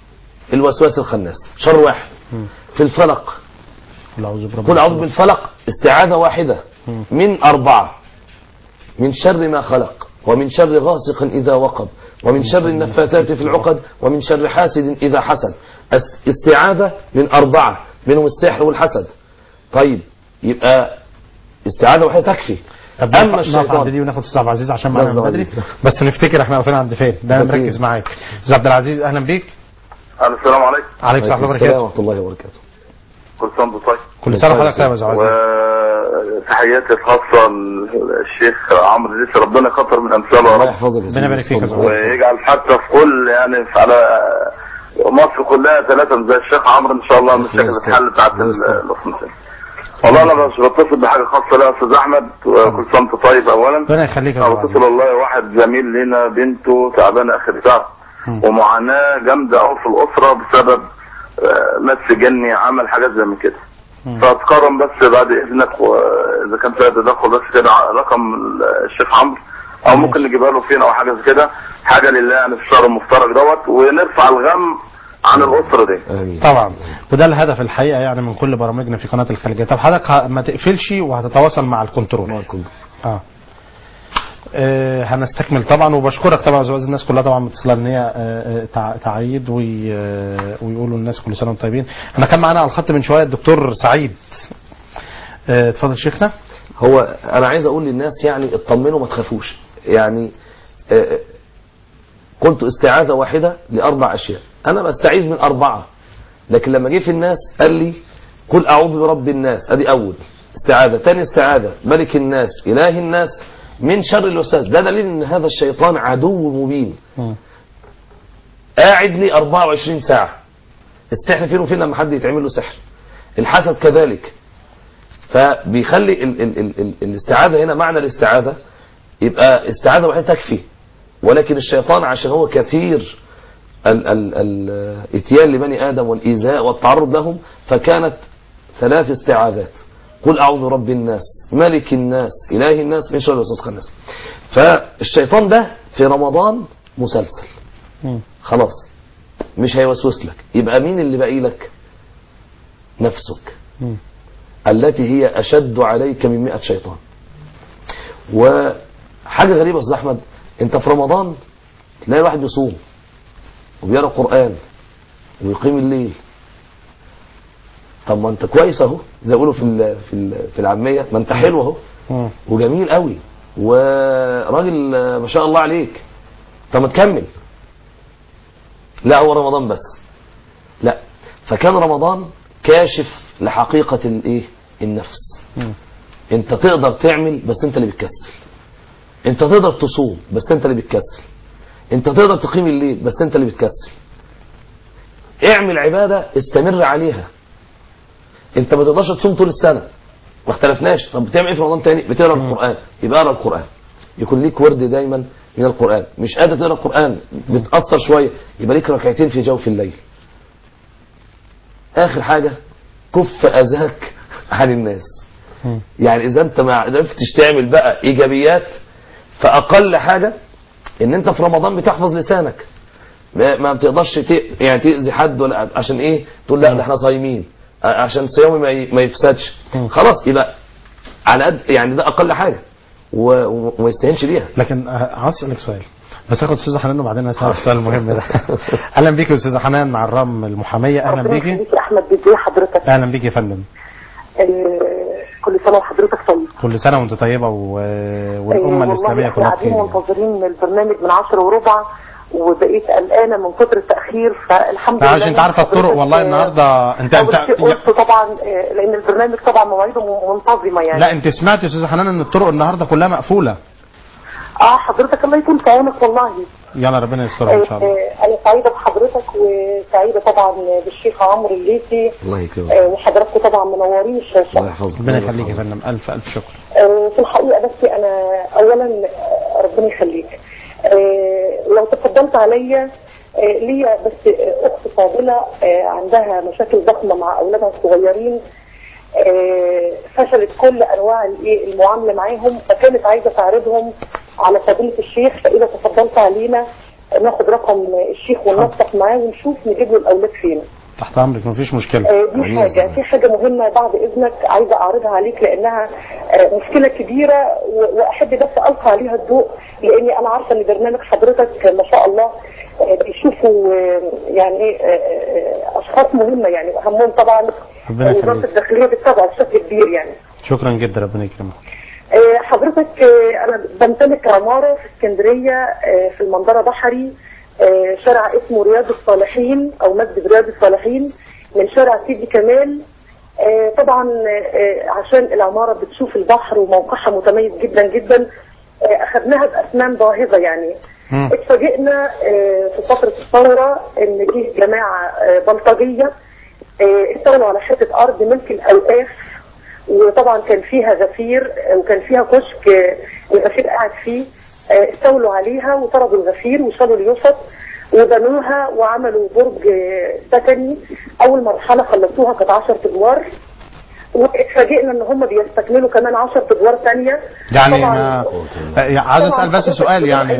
الوسواس الخناس شر واحد في الفلق قل اعوذ برب قل أعوذ بالفلق استعاذة واحدة من أربعة من شر ما خلق ومن شر غاسق إذا وقب ومن شر النفاثات في العقد ومن شر حاسد إذا حسد است- استعاذة من أربعة منهم السحر والحسد طيب يبقى استعاذة واحدة تكفي طب أما نقف- نقف عند الشيطان دي وناخد استاذ عبد العزيز عشان معانا من أستاذ بدري عزيز. بس نفتكر احنا واقفين عند فين ده أكيد. مركز معاك استاذ عبد العزيز اهلا بيك السلام عليكم عليكم السلام ورحمه الله وبركاته ورحمة الله وبركاته كل سنه وانتم طيب كل سنه وحضرتك طيب يا استاذ عبد العزيز وتحياتي الخاصه للشيخ عمرو لسه ربنا يكتر من امثاله يا الله رب يحفظك يا ربنا سيدي. يبارك فيك يا اتفضل. زلمة. ويجعل حتى في كل يعني في على مصر كلها ثلاثة زي الشيخ عمرو ان شاء الله المشاكل الله يستر. تتحل بتاعت الله يستر. الاسمنتين والله انا مش بتصل بحاجه خاصه لا يا استاذ احمد وكل سنه وانت طيب اولا ربنا يخليك يا انا استاذ عبد بتصل والله واحد زميل لنا بنته تعبانه اخر شهر ومعاناه جامده قوي في الاسره بسبب آه، مس جني عمل حاجات زي من كده فاتكرم بس بعد اذنك واذا كان فيها تدخل بس كده رقم الشيخ عمرو او ممكن نجيبها له فين او حاجه زي كده حاجه لله يعني في الشهر المفترج دوت ونرفع الغم عن الاسره دي آمين طبعا وده الهدف الحقيقه يعني من كل برامجنا في قناه الخليجيه طب حضرتك ه- ما تقفلش وهتتواصل مع الكنترول اه آه، هنستكمل طبعا وبشكرك طبعا يا استاذ الناس كلها طبعا متصله ان هي آه، آه، تع- تعيد وي- آه، ويقولوا الناس كل سنه وانتم طيبين انا كان معانا على الخط من شويه الدكتور سعيد آه، اتفضل شيخنا هو انا عايز اقول للناس يعني اطمنوا ما تخافوش يعني آه، قلت استعاذة واحدة لأربع أشياء أنا بستعيذ من أربعة لكن لما جه في الناس قال لي قل أعوذ برب الناس أدي أول استعاذة تاني استعاذة ملك الناس إله الناس من شر الوسواس ده دليل ان هذا الشيطان عدو مبين قاعد لي 24 ساعة السحر فين وفين لما حد يتعمل له سحر الحسد كذلك فبيخلي ال ال ال ال الاستعاذة هنا معنى الاستعاذة يبقى استعاذة واحدة تكفي ولكن الشيطان عشان هو كثير ال- ال- الاتيان لبني آدم والإيذاء والتعرض لهم فكانت ثلاث استعاذات قل أعوذ برب الناس ملك الناس إله الناس من شر الوسواس الناس فالشيطان ده في رمضان مسلسل خلاص مش هيوسوس لك يبقى مين اللي باقي لك نفسك التي هي أشد عليك من مئة شيطان وحاجة غريبة يا أستاذ أحمد أنت في رمضان تلاقي الواحد بيصوم وبيقرأ قرآن ويقيم الليل طب ما انت كويس اهو زي ما بيقولوا في ال في ال في العاميه ما انت حلو اهو وجميل قوي وراجل آه، ما شاء الله عليك طب ما تكمل لا هو رمضان بس لا فكان رمضان كاشف لحقيقه الايه النفس انت تقدر تعمل بس انت اللي بتكسل انت تقدر تصوم بس انت اللي بتكسل انت تقدر تقيم الليل بس انت اللي بتكسل اعمل عباده استمر عليها انت ما تقدرش تصوم طول السنه ما اختلفناش طب بتعمل ايه في رمضان تاني بتقرا القران يبقى اقرا القران يكون ليك ورد دايما من القران مش قادر تقرا القران بتاثر شويه يبقى ليك ركعتين في جوف الليل اخر حاجه كف اذاك عن الناس يعني اذا انت ما عرفتش تعمل بقى ايجابيات فاقل حاجه ان انت في رمضان بتحفظ لسانك ما ما بتقدرش ت... يعني تاذي حد ولا عشان ايه تقول لا ده احنا صايمين ع- عشان صيامي ما, ي... ما يفسدش خلاص يبقى على قد يعني ده اقل حاجه و... و- وما يستهينش بيها لكن آه، عاوز اسالك سؤال بس اخد استاذه حنان وبعدين اسالك السؤال المهم ده اهلا بيكي يا استاذه حنان مع الرام المحاميه اهلا ربنا بيكي يخليك يا احمد ازي حضرتك اهلا بيكي يا فندم آه، كل سنه وحضرتك طيب كل سنه وانت طيبه و... آه، والامه الاسلاميه والله كلها احنا قاعدين بخير منتظرين البرنامج من عشرة وربع وبقيت قلقانه من كتر التاخير فالحمد لا لله عشان انت عارفه الطرق حضرتك، والله آه، النهارده انت اول انت شيء قلت طبعا آه، لان البرنامج طبعا مواعيده م- منتظمه يعني لا انت سمعت يا استاذه حنان ان الطرق النهارده كلها مقفوله اه حضرتك الله يكون في عونك والله يلا ربنا يسترها ان شاء الله آه، انا سعيده بحضرتك وسعيده طبعا بالشيخ عمرو الليثي الله يكرمك آه، وحضراتكم طبعا منورين الشاشه الله يحفظك ربنا يخليك يا فندم الف الف شكر آه، في الحقيقة بس أنا أولا آه، ربنا يخليك آه، لو تفضلت عليا آه، ليا بس آه، أخت فاضلة آه، عندها مشاكل ضخمة مع أولادها الصغيرين آه، فشلت كل أنواع الإيه المعاملة معاهم فكانت عايزة تعرضهم على فضيلة الشيخ فإذا تفضلت علينا ناخد رقم الشيخ وننسق معاه ونشوف نجيب له الاولاد فين تحت امرك مفيش مشكله آه، دي حاجة في حاجة مهمة بعد إذنك عايزة أعرضها عليك لأنها آه، مشكلة كبيرة و- وأحب بس ألقى عليها الضوء لأني أنا عارفة إن برنامج حضرتك ما شاء الله آه، بيشوفوا آه، يعني إيه آه، آه، أشخاص مهمة يعني وأهمهم طبعا ربنا وزارة يخليك الداخلية بتتابع بشكل كبير يعني شكرا جدا ربنا يكرمك آه، حضرتك آه، انا بمتلك عماره في اسكندريه آه، في المنظره بحري آه، شارع اسمه رياض الصالحين او مسجد رياض الصالحين من شارع سيدي كمال آه، طبعا آه، عشان العماره بتشوف البحر وموقعها متميز جدا جدا آه، اخذناها باسنان باهظه يعني مم. اتفاجئنا آه، في فتره الثوره ان جه جماعه آه، بلطجيه آه، استولوا على حته ارض ملك الاوقاف وطبعا كان فيها غفير آه، وكان فيها كشك آه، الغفير قاعد فيه آه، استولوا عليها وطردوا الغفير وشالوا اليوسف وبنوها وعملوا برج آه، سكني اول مرحله خلصوها كانت 10 ادوار واتفاجئنا ان هم بيستكملوا كمان 10 ادوار ثانيه يعني ما آه، عايز اسال بس سؤال يعني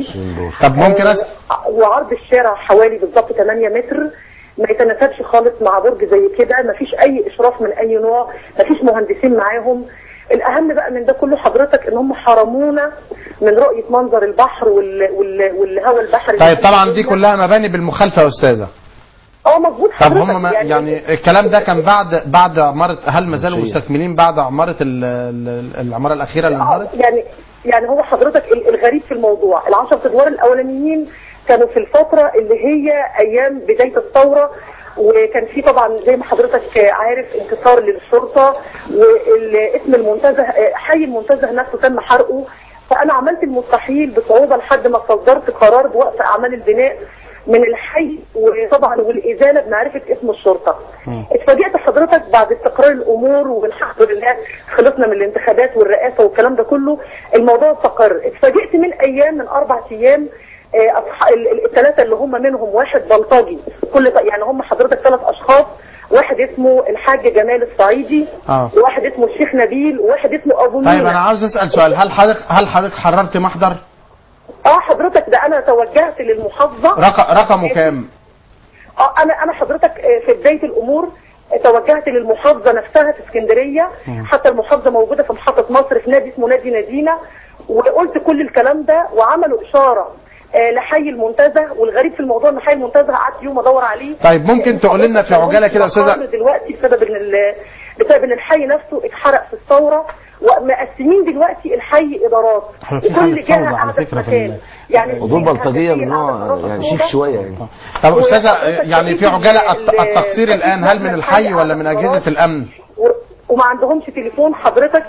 طب ممكن اسال وعرض الشارع حوالي بالظبط 8 متر ما يتناسبش خالص مع برج زي كده ما فيش اي اشراف من اي نوع ما فيش مهندسين معاهم الاهم بقى من ده كله حضرتك ان هم حرمونا من رؤيه منظر البحر وال... وال... والهواء البحري طيب طبعا دي كلها مباني بالمخالفه يا استاذه اه مظبوط طب حضرتك هم ما يعني الكلام ده كان بعد بعد عماره هل ما زالوا مستكملين بعد عماره ال- ال- العماره الاخيره اللي انهارت؟ يعني يعني هو حضرتك ال- الغريب في الموضوع العشر ادوار الاولانيين كانوا في الفتره اللي هي ايام بدايه الثوره وكان في طبعا زي ما حضرتك عارف انتصار للشرطه والاسم المنتزه حي المنتزه نفسه تم حرقه فانا عملت المستحيل بصعوبه لحد ما صدرت قرار بوقف اعمال البناء من الحي وطبعا والازاله بمعرفه اسم الشرطه. اتفاجئت حضرتك بعد استقرار الامور والحمد لله خلصنا من الانتخابات والرئاسه والكلام ده كله الموضوع استقر اتفاجئت من ايام من اربع ايام آه، أصح- ال- ال- الثلاثه اللي هم منهم واحد بلطجي كل ط- يعني هم حضرتك ثلاث اشخاص واحد اسمه الحاج جمال الصعيدي اه وواحد اسمه الشيخ نبيل وواحد اسمه ابو طيب مينا انا عاوز اسال سؤال هل حضرتك هل حضرتك حررت محضر؟ اه حضرتك ده انا توجهت للمحافظه رق- رقمه كام؟ اه انا انا حضرتك آه، في بدايه الامور آه، توجهت للمحافظه نفسها في اسكندريه مم. حتى المحافظه موجوده في محطه مصر في نادي اسمه نادي نادينا وقلت كل الكلام ده وعملوا اشاره آه، لحي المنتزه والغريب في الموضوع ان حي المنتزه قعدت يوم ادور عليه طيب ممكن تقول لنا في عجاله كده يا استاذه مقر دلوقتي بسبب ان ال- بسبب ان الحي نفسه اتحرق في الثوره ومقسمين دلوقتي الحي ادارات احنا في حالة وكل جهه فوضى على قاعده في فكرة في مكان ال- يعني ودول بلطجيه من نوع يعني شيك شويه يعني طب استاذه وحضرتك يعني في شايف عجاله ال- الت- التقصير الان هل من الحي ولا من اجهزه الامن؟ و- وما عندهمش تليفون حضرتك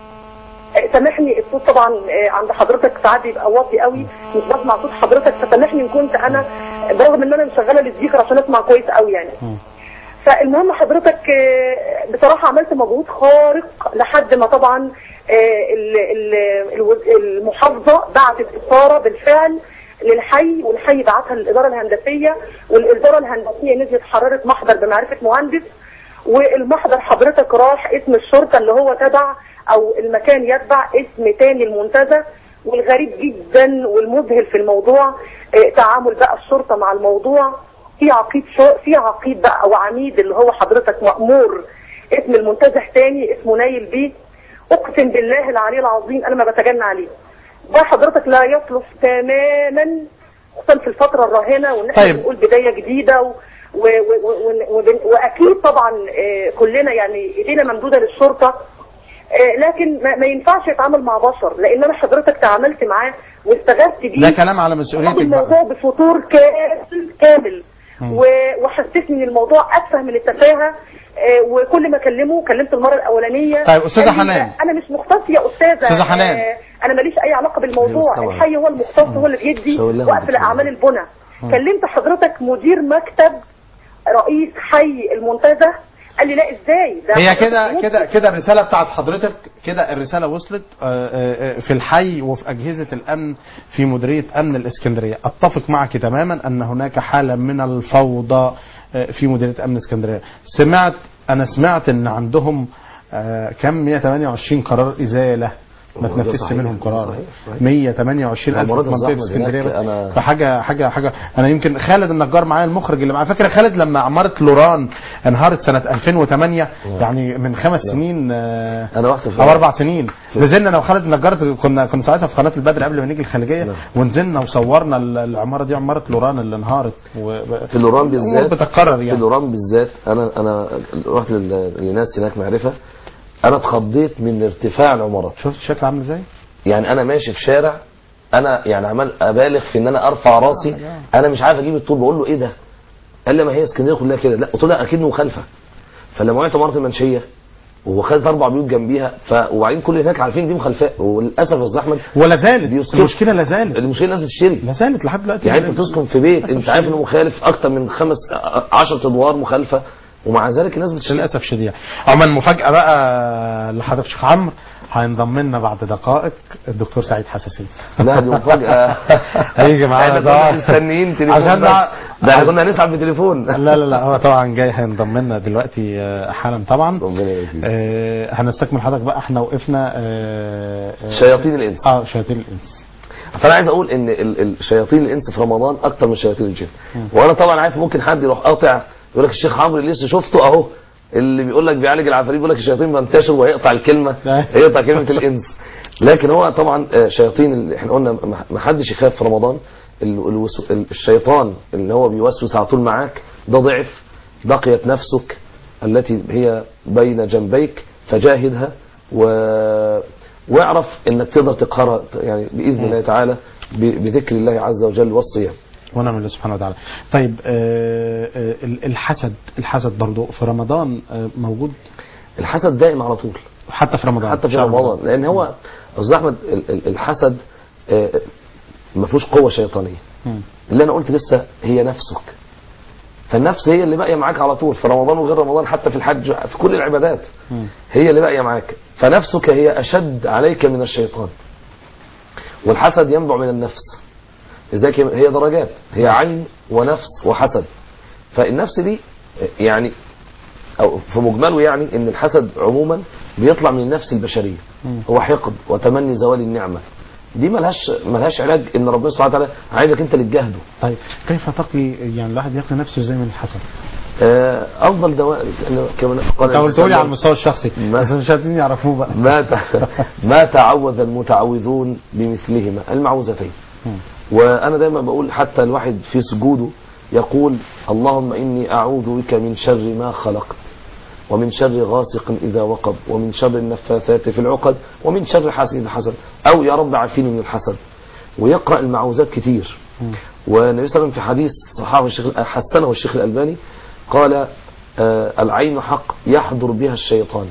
آه، سامحني الصوت طبعا آه، عند حضرتك ساعات بيبقى واطي قوي مش بسمع صوت حضرتك فسامحني ان كنت انا برغم ان انا مشغله السبيكر عشان اسمع كويس قوي يعني فالمهم حضرتك آه، بصراحه عملت مجهود خارق لحد ما طبعا آه، ال- ال- الوز- المحافظه بعتت اثاره بالفعل للحي والحي بعتها للاداره الهندسيه والاداره الهندسيه نزلت حررت محضر بمعرفه مهندس والمحضر حضرتك راح اسم الشرطه اللي هو تبع او المكان يتبع اسم تاني المنتزه والغريب جدا والمذهل في الموضوع آه، تعامل بقى الشرطه مع الموضوع في عقيد شو في عقيد بقى او عميد اللي هو حضرتك مأمور اسم المنتزه تاني اسمه نايل بيه اقسم بالله العلي العظيم انا ما بتجنى عليه ده حضرتك لا يصلح تماما خصوصا في الفتره الراهنه وان احنا طيب. بنقول بدايه جديده و... و... و... و... و... واكيد طبعا آه، كلنا يعني ايدينا ممدوده للشرطه آه، لكن ما, ما ينفعش يتعامل مع بشر لان انا حضرتك تعاملت معاه واستغثت بيه ده كلام على خد مسؤوليتك الموضوع بقى بفتور كامل كامل مم. و- وحسسني ان الموضوع اتفه من التفاهه آه، وكل ما اكلمه كلمت المره الاولانيه طيب، أستاذة قال لي حنان. انا مش مختص يا استاذه أستاذة حنان. آه، انا ماليش اي علاقه بالموضوع أيوة، طبعا. الحي هو المختص هو اللي بيدي شاور لهم وقف دكتور. لاعمال البنى كلمت حضرتك مدير مكتب رئيس حي المنتزه قال لي لا ازاي ده هي حضرتك كده ممكن- كده كده الرساله بتاعت حضرتك كده الرساله وصلت آه، آه، آه، في الحي وفي اجهزه الامن في مديريه امن الاسكندريه اتفق معك تماما ان هناك حاله من الفوضى آه، في مديريه امن اسكندريه سمعت انا سمعت ان عندهم آه، كم 128 قرار ازاله ما ده تنفذش صحيح، منهم ده قرار صحيح، صحيح. 128 الف عمارات في منطقه الزحمة اسكندريه هناك بس أنا- فحاجه حاجه حاجه انا يمكن خالد النجار معايا المخرج اللي معايا فاكر خالد لما عماره لوران انهارت سنه 2008 يعني من خمس سنين آه، انا رحت في او اربع سنين نزلنا انا وخالد النجار كنا كنا ساعتها في قناه البدر قبل ما نيجي الخليجيه نعم. ونزلنا وصورنا ال- العماره دي عماره لوران اللي انهارت و... في لوران بالذات بتتكرر في يعني لوران بالذات انا انا رحت لل- لناس هناك معرفه انا اتخضيت من ارتفاع العمارات شفت الشكل عامل ازاي؟ يعني انا ماشي في شارع انا يعني عمال ابالغ في ان انا ارفع راسي انا مش عارف اجيب الطول بقول له ايه ده قال لي ما هي اسكندريه كلها كده لا قلت له لا اكيد مخالفه فلما وقعت عماره المنشيه وخدت اربع بيوت جنبيها ف وبعدين كل هناك عارفين دي مخالفات وللاسف يا استاذ احمد ولا زالت بيسكت. المشكله لا زالت المشكله الناس بتشتري لا زالت لحد دلوقتي يعني انت بتسكن في بيت للأسف انت عارف شديد. انه مخالف اكتر من خمس عشر ادوار مخالفه ومع ذلك الناس بتشتري للاسف شديد عموما مفاجاه بقى لحضرتك شيخ عمرو هينضم لنا بعد دقائق الدكتور سعيد حساسين لا دي مفاجاه هيجي معانا احنا طبعا. كنا مستنيين تليفون عشان بس. نع- ده احنا كنا هنسحب بتليفون لا لا لا هو طبعا جاي هينضم لنا دلوقتي آه، حالا طبعا ربنا يبارك فيك. آه، هنستكمل حضرتك بقى احنا وقفنا آه، آه، شياطين الانس اه شياطين الانس فانا عايز اقول ان ال- ال- شياطين الانس في رمضان اكتر من شياطين الجن وانا طبعا عارف ممكن حد يروح قاطع يقول لك الشيخ عمرو اللي لسه شفته اهو اللي بيقول لك بيعالج العفاريت بيقول لك الشياطين بينتشر وهيقطع الكلمه هيقطع كلمه الانس لكن هو طبعا آه، شياطين اللي احنا قلنا ما- ما حدش يخاف في رمضان ال- الوسو- ال- الشيطان اللي هو بيوسوس على طول معاك ده ضعف بقيت نفسك التي هي بين جنبيك فجاهدها و... واعرف انك تقدر تقهرها يعني باذن الله تعالى ب- بذكر الله عز وجل والصيام ونعم الله سبحانه وتعالى طيب آه، آه، ال- الحسد الحسد برضو في رمضان آه، موجود الحسد دائم على طول حتى في رمضان حتى في شهر رمضان لان هو استاذ احمد ال- ال- الحسد آه، ما فيهوش قوه شيطانيه مم. اللي انا قلت لسه هي نفسك فالنفس هي اللي باقيه معاك على طول في رمضان وغير رمضان حتى في الحج في كل العبادات مم. هي اللي باقيه معاك فنفسك هي اشد عليك من الشيطان والحسد ينبع من النفس لذلك هي درجات هي عين ونفس وحسد فالنفس دي يعني او في مجمله يعني ان الحسد عموما بيطلع من النفس البشريه هو حقد وتمني زوال النعمه دي ملهاش ملهاش علاج ان ربنا سبحانه وتعالى عايزك انت اللي تجاهده طيب كيف تقي يعني الواحد يقي نفسه ازاي من الحسد آه، افضل دواء إنه كما قال انت قلت لي النبي على المستوى الشخصي ما- بس مش عايزين يعرفوه بقى ما ت- ما تعوذ المتعوذون بمثلهما المعوذتين مم. وانا دايما بقول حتى الواحد في سجوده يقول اللهم اني اعوذ بك من شر ما خلقت ومن شر غاسق اذا وقب ومن شر النفاثات في العقد ومن شر حاسد اذا حسد او يا رب عافيني من الحسد ويقرا المعوذات كتير والنبي صلى الله عليه وسلم في حديث صحابه الشيخ حسنه الشيخ الالباني قال آه العين حق يحضر بها الشيطان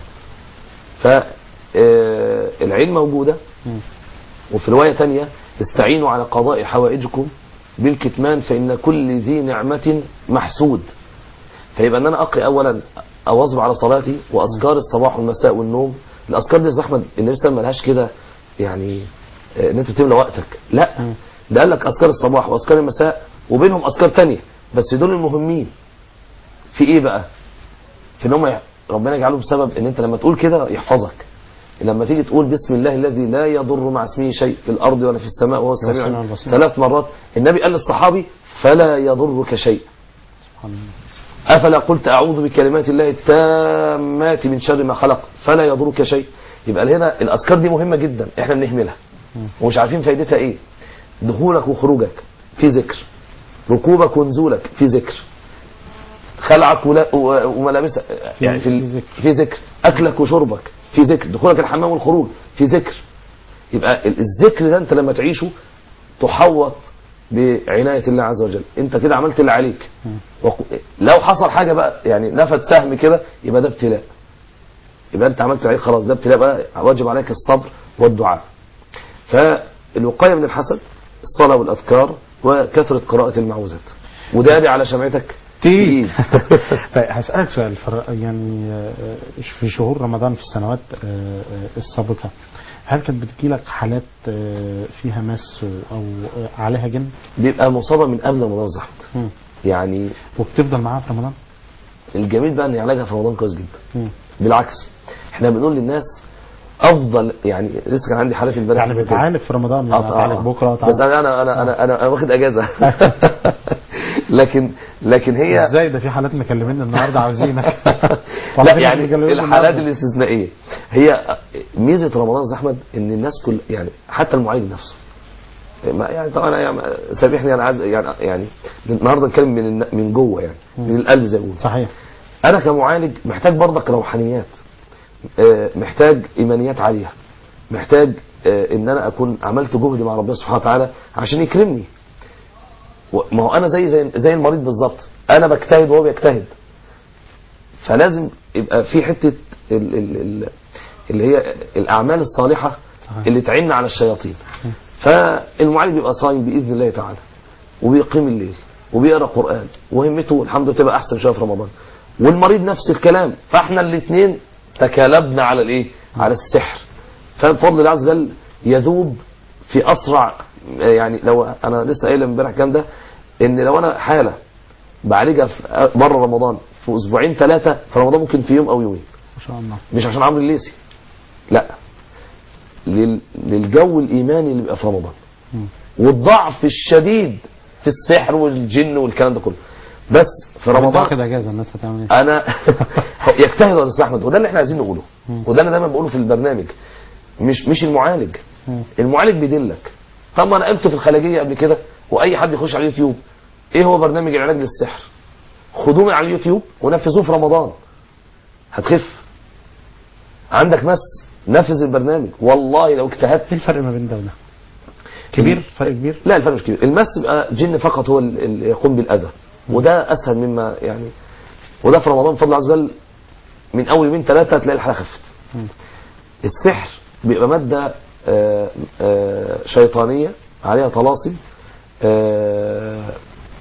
فالعين موجوده وفي روايه ثانيه استعينوا على قضاء حوائجكم بالكتمان فان كل ذي نعمه محسود فيبقى ان انا اقي اولا اواظب على صلاتي واذكار الصباح والمساء والنوم الاذكار دي يا أستاذ احمد النبي صلى الله عليه وسلم ملهاش كده يعني آه، ان انت تملى وقتك لا ده قال لك اذكار الصباح واذكار المساء وبينهم اذكار تانية بس دول المهمين في ايه بقى في ان هم يح- ربنا يجعلهم سبب ان انت لما تقول كده يحفظك لما تيجي تقول بسم الله الذي لا يضر مع اسمه شيء في الارض ولا في السماء وهو السميع السميع العليم البصير. ثلاث مرات النبي قال للصحابي فلا يضرك شيء سبحان الله. أفلا قلت أعوذ بكلمات الله التامات من شر ما خلق فلا يضرك شيء يبقى هنا الأذكار دي مهمة جدا إحنا بنهملها ومش عارفين فايدتها إيه دخولك وخروجك في ذكر ركوبك ونزولك في ذكر خلعك ولا- و- وملابسك يعني في, في ال- ذكر. في ذكر أكلك وشربك في ذكر دخولك الحمام والخروج في ذكر يبقى ال- الذكر ده أنت لما تعيشه تحوط بعناية الله عز وجل انت كده عملت اللي عليك وق- لو حصل حاجة بقى يعني نفت سهم كده يبقى ده ابتلاء يبقى انت عملت اللي عليك خلاص ده ابتلاء بقى واجب عليك الصبر والدعاء فالوقاية من الحسد الصلاة والأذكار وكثرة قراءة المعوذات وداري على شمعتك تقيل تقيل. طيب هسألك سؤال فر- يعني آه، في شهور رمضان في السنوات آه، آه، السابقة هل كانت بتجيلك حالات آه، فيها مس أو آه، عليها جن؟ بيبقى مصابة من قبل رمضان زحمة مم. يعني وبتفضل معاها في رمضان؟ الجميل بقى ان علاجها في رمضان كويس جدا مم. بالعكس احنا بنقول للناس افضل يعني لسه كان عندي حالات امبارح يعني بتعالج في رمضان يعني آه، آه، هتعالج آه. بكره بس هتعالج انا انا انا انا, أنا, أنا واخد اجازه لكن لكن هي ازاي ده في حالات مكلمين النهارده عاوزينك لا والله في ناس يعني بيكلموني الحالات النهاردة. الاستثنائيه هي ميزه رمضان يا احمد ان الناس كل يعني حتى المعالج نفسه ما يعني طبعا يعني سامحني انا عايز يعني يعني النهارده نتكلم من الن- من جوه يعني من القلب زي ما بيقولوا صحيح انا كمعالج محتاج برضك روحانيات آه، محتاج ايمانيات عاليه محتاج آه، ان انا اكون عملت جهد مع ربنا سبحانه وتعالى عشان يكرمني و- ما هو انا زي زي زي المريض بالظبط انا بجتهد وهو بيجتهد فلازم يبقى في حته ال ال ال اللي هي الاعمال الصالحه صحيح. اللي تعين على الشياطين فالمعالج بيبقى صايم باذن الله تعالى وبيقيم الليل وبيقرا قران وهمته الحمد لله تبقى احسن شويه في رمضان والمريض نفس الكلام فاحنا الاثنين تكالبنا على الايه على السحر فبفضل الله عز وجل يذوب في اسرع يعني لو انا لسه قايل امبارح الكلام ده ان لو انا حاله بعالجها في بره رمضان في اسبوعين ثلاثه في رمضان ممكن في يوم او يومين ما شاء الله مش عشان عمرو الليثي لا لل- للجو الايماني اللي بيبقى في رمضان مم. والضعف الشديد في السحر والجن والكلام ده كله بس في رمضان رمضان واخد اجازه الناس هتعمل ايه؟ انا يجتهد يا استاذ احمد وده اللي احنا عايزين نقوله مم. وده انا دايما بقوله في البرنامج مش مش المعالج مم. المعالج بيدلك طب ما انا قلت في الخلاجيه قبل كده واي حد يخش على اليوتيوب ايه هو برنامج العلاج للسحر خدوه من على اليوتيوب ونفذوه في رمضان هتخف عندك مس نفذ البرنامج والله لو اجتهدت ايه الفرق ما بين ده وده؟ كبير فرق كبير لا الفرق مش كبير المس بيبقى جن فقط هو اللي يقوم بالاذى وده اسهل مما يعني وده في رمضان بفضل الله عز وجل من اول يومين ثلاثه تلاقي الحاله خفت مم. السحر بيبقى ماده آه، آه، شيطانيه عليها طلاسم آه،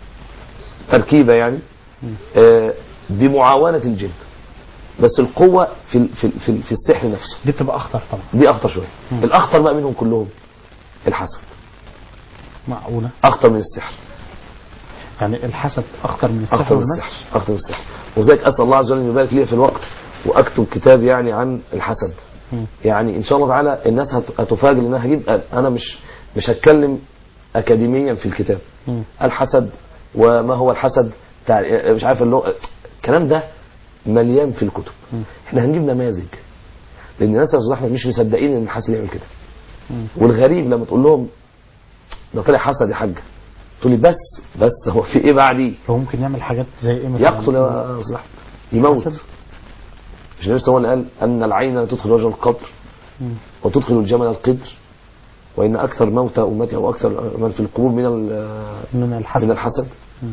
تركيبه يعني آه، بمعاونه الجن بس القوه في ال- في ال- في, ال- في السحر نفسه دي بتبقى اخطر طبعا دي اخطر شويه مم. الاخطر بقى منهم كلهم الحسد معقوله اخطر من السحر يعني الحسد اخطر من السحر اخطر من والمس السحر اخطر من السحر وذلك اسال الله عز وجل ان يبارك لي في الوقت واكتب كتاب يعني عن الحسد مم. يعني ان شاء الله تعالى الناس هت- هتفاجئ ان انا هجيب انا مش مش هتكلم اكاديميا في الكتاب مم. الحسد وما هو الحسد تع- مش عارف اللغه الكلام ده مليان في الكتب مم. احنا هنجيب نماذج لان الناس يا استاذ احمد مش مصدقين ان الحسد يعمل كده مم. والغريب لما تقول لهم ده طلع حسد يا حاج تقول لي بس بس هو في ايه بعديه هو ممكن يعمل حاجات زي ايه مثلا؟ يقتل يا استاذ احمد يموت حسد. مش النبي صلى الله عليه وسلم قال ان العين لا تدخل وجه القبر مم. وتدخل الجمل القدر وان اكثر موتى امتي او اكثر من في القبور من ال- من الحسد من الحسد مم.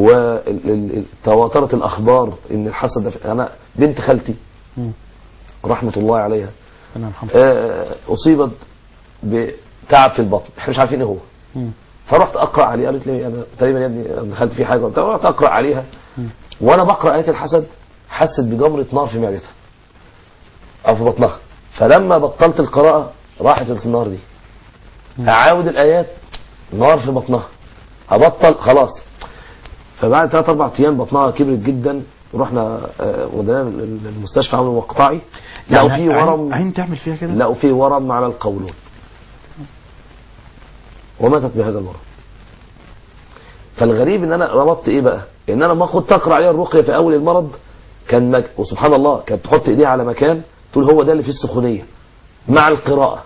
وتواترت الاخبار ان الحسد ده في- انا بنت خالتي مم. رحمه الله عليها ربنا يرحمه. آه، اصيبت بتعب في البطن احنا مش عارفين ايه هو مم. فرحت اقرا عليه قالت لي انا تقريبا يا ابني أنا دخلت في حاجه وبتاع رحت اقرا عليها مم. وانا بقرا ايه الحسد حست بجمره نار في معدتها او في بطنها فلما بطلت القراءه راحت النار دي اعاود الايات نار في بطنها ابطل خلاص فبعد ثلاث اربع ايام بطنها كبرت جدا ورحنا آه، ودينا المستشفى عملوا مقطعي لقوا يعني فيه عين- ورم عين تعمل فيها كده؟ لقوا فيه ورم على القولون وماتت بهذا الورم فالغريب ان انا ربطت ايه بقى ان انا ما كنت اقرا عليها الرقيه في اول المرض كان مك... وسبحان الله كانت تحط ايديها على مكان تقول هو ده اللي فيه السخونيه مع القراءه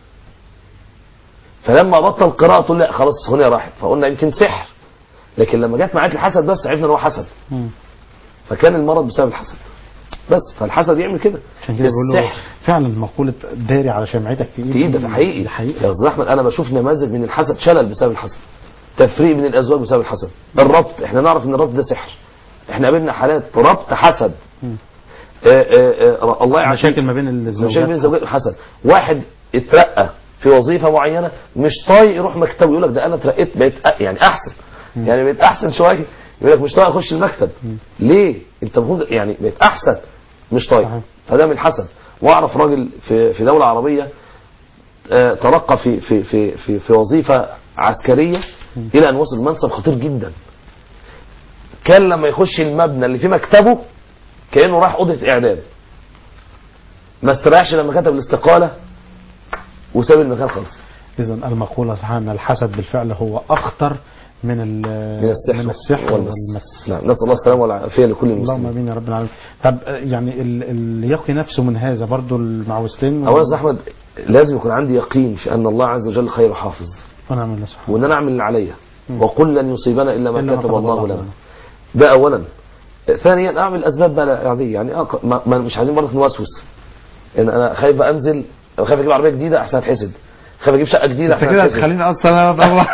فلما بطل قراءه تقول لا خلاص السخونيه راحت فقلنا يمكن سحر لكن لما جت معايا الحسد بس عرفنا ان هو حسد مم. فكان المرض بسبب الحسد بس فالحسد يعمل كده عشان كده بيقولوا السحر فعلا مقولة داري على شمعتك تقيل تقيل ده في حقيقي ده حقيقي يا استاذ احمد انا بشوف نماذج من الحسد شلل بسبب الحسد تفريق من الازواج بسبب الحسد الربط احنا نعرف ان الربط ده سحر احنا قابلنا حالات ربط حسد مم. آه آه آه الله يعافيك مشاكل ما بين الزوجات مشاكل بين الزوجات حسد واحد اترقى في وظيفه معينه مش طايق يروح مكتبه يقول لك ده انا اترقيت بقيت أ- يعني احسن يعني بقيت احسن شويه يقول لك مش طايق اخش المكتب ليه انت المفروض يعني بقيت احسن مش طايق صحيح. فده من الحسد واعرف راجل في في دوله عربيه آه، ترقى في في في في, في وظيفه عسكريه الى ان وصل منصب خطير جدا كان لما يخش المبنى اللي في مكتبه كانه راح اوضه اعدام ما استريحش لما كتب الاستقالة وساب المكان خالص اذا المقوله صحيح ان الحسد بالفعل هو اخطر من ال- من السحر من السحر والمس. والمس نعم نسأل الله السلامة والعافية لكل اللهم المسلمين امين يا رب العالمين طب آه، يعني ال- اللي يقي نفسه من هذا برضو المعوذتين أولا يا أستاذ أحمد لازم يكون عندي يقين في أن الله عز وجل خير حافظ ونعم الله سبحانه وان انا اعمل اللي عليا وقل لن يصيبنا الا ما إلا ما كتب كتب الله الله لنا لنا. ده اولا ثانيا اعمل الاسباب بقى عاديه يعني أق... ما... ما مش عايزين برضه نوسوس ان انا خايف بقى انزل خايف اجيب عربيه جديده احسن اتحسد خايف اجيب شقه جديده انت احسن كده اتحسد هتخليني اصلا انا أبقى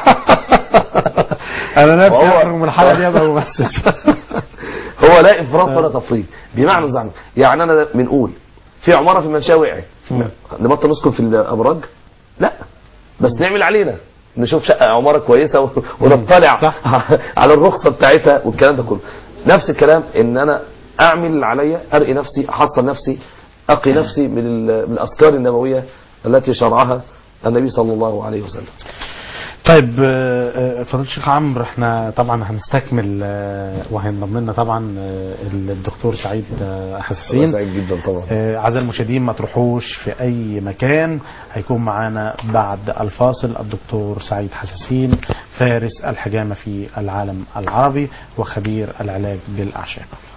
انا نفسي وهو- اخرج من الحلقه دي ابقى ممثل هو لا افراط ولا تفريط بمعنى الزعم يعني انا بنقول في عماره في المنشاه وقعت نبطل نسكن في الابراج لا بس نعمل علينا نشوف شقه عماره كويسه و- ونطلع صح. على الرخصه بتاعتها والكلام ده كله نفس الكلام ان انا اعمل اللي عليا ارقي نفسي احصن نفسي اقي نفسي من ال- من الاذكار النبويه التي شرعها النبي صلى الله عليه وسلم طيب آه، آه، فضيله الشيخ عمرو احنا طبعا هنستكمل آه، وهينضم لنا طبعا آه، الدكتور سعيد آه، حساسين سعيد جدا طبعا آه، اعزائي المشاهدين ما تروحوش في اي مكان هيكون معانا بعد الفاصل الدكتور سعيد حساسين فارس الحجامه في العالم العربي وخبير العلاج بالاعشاب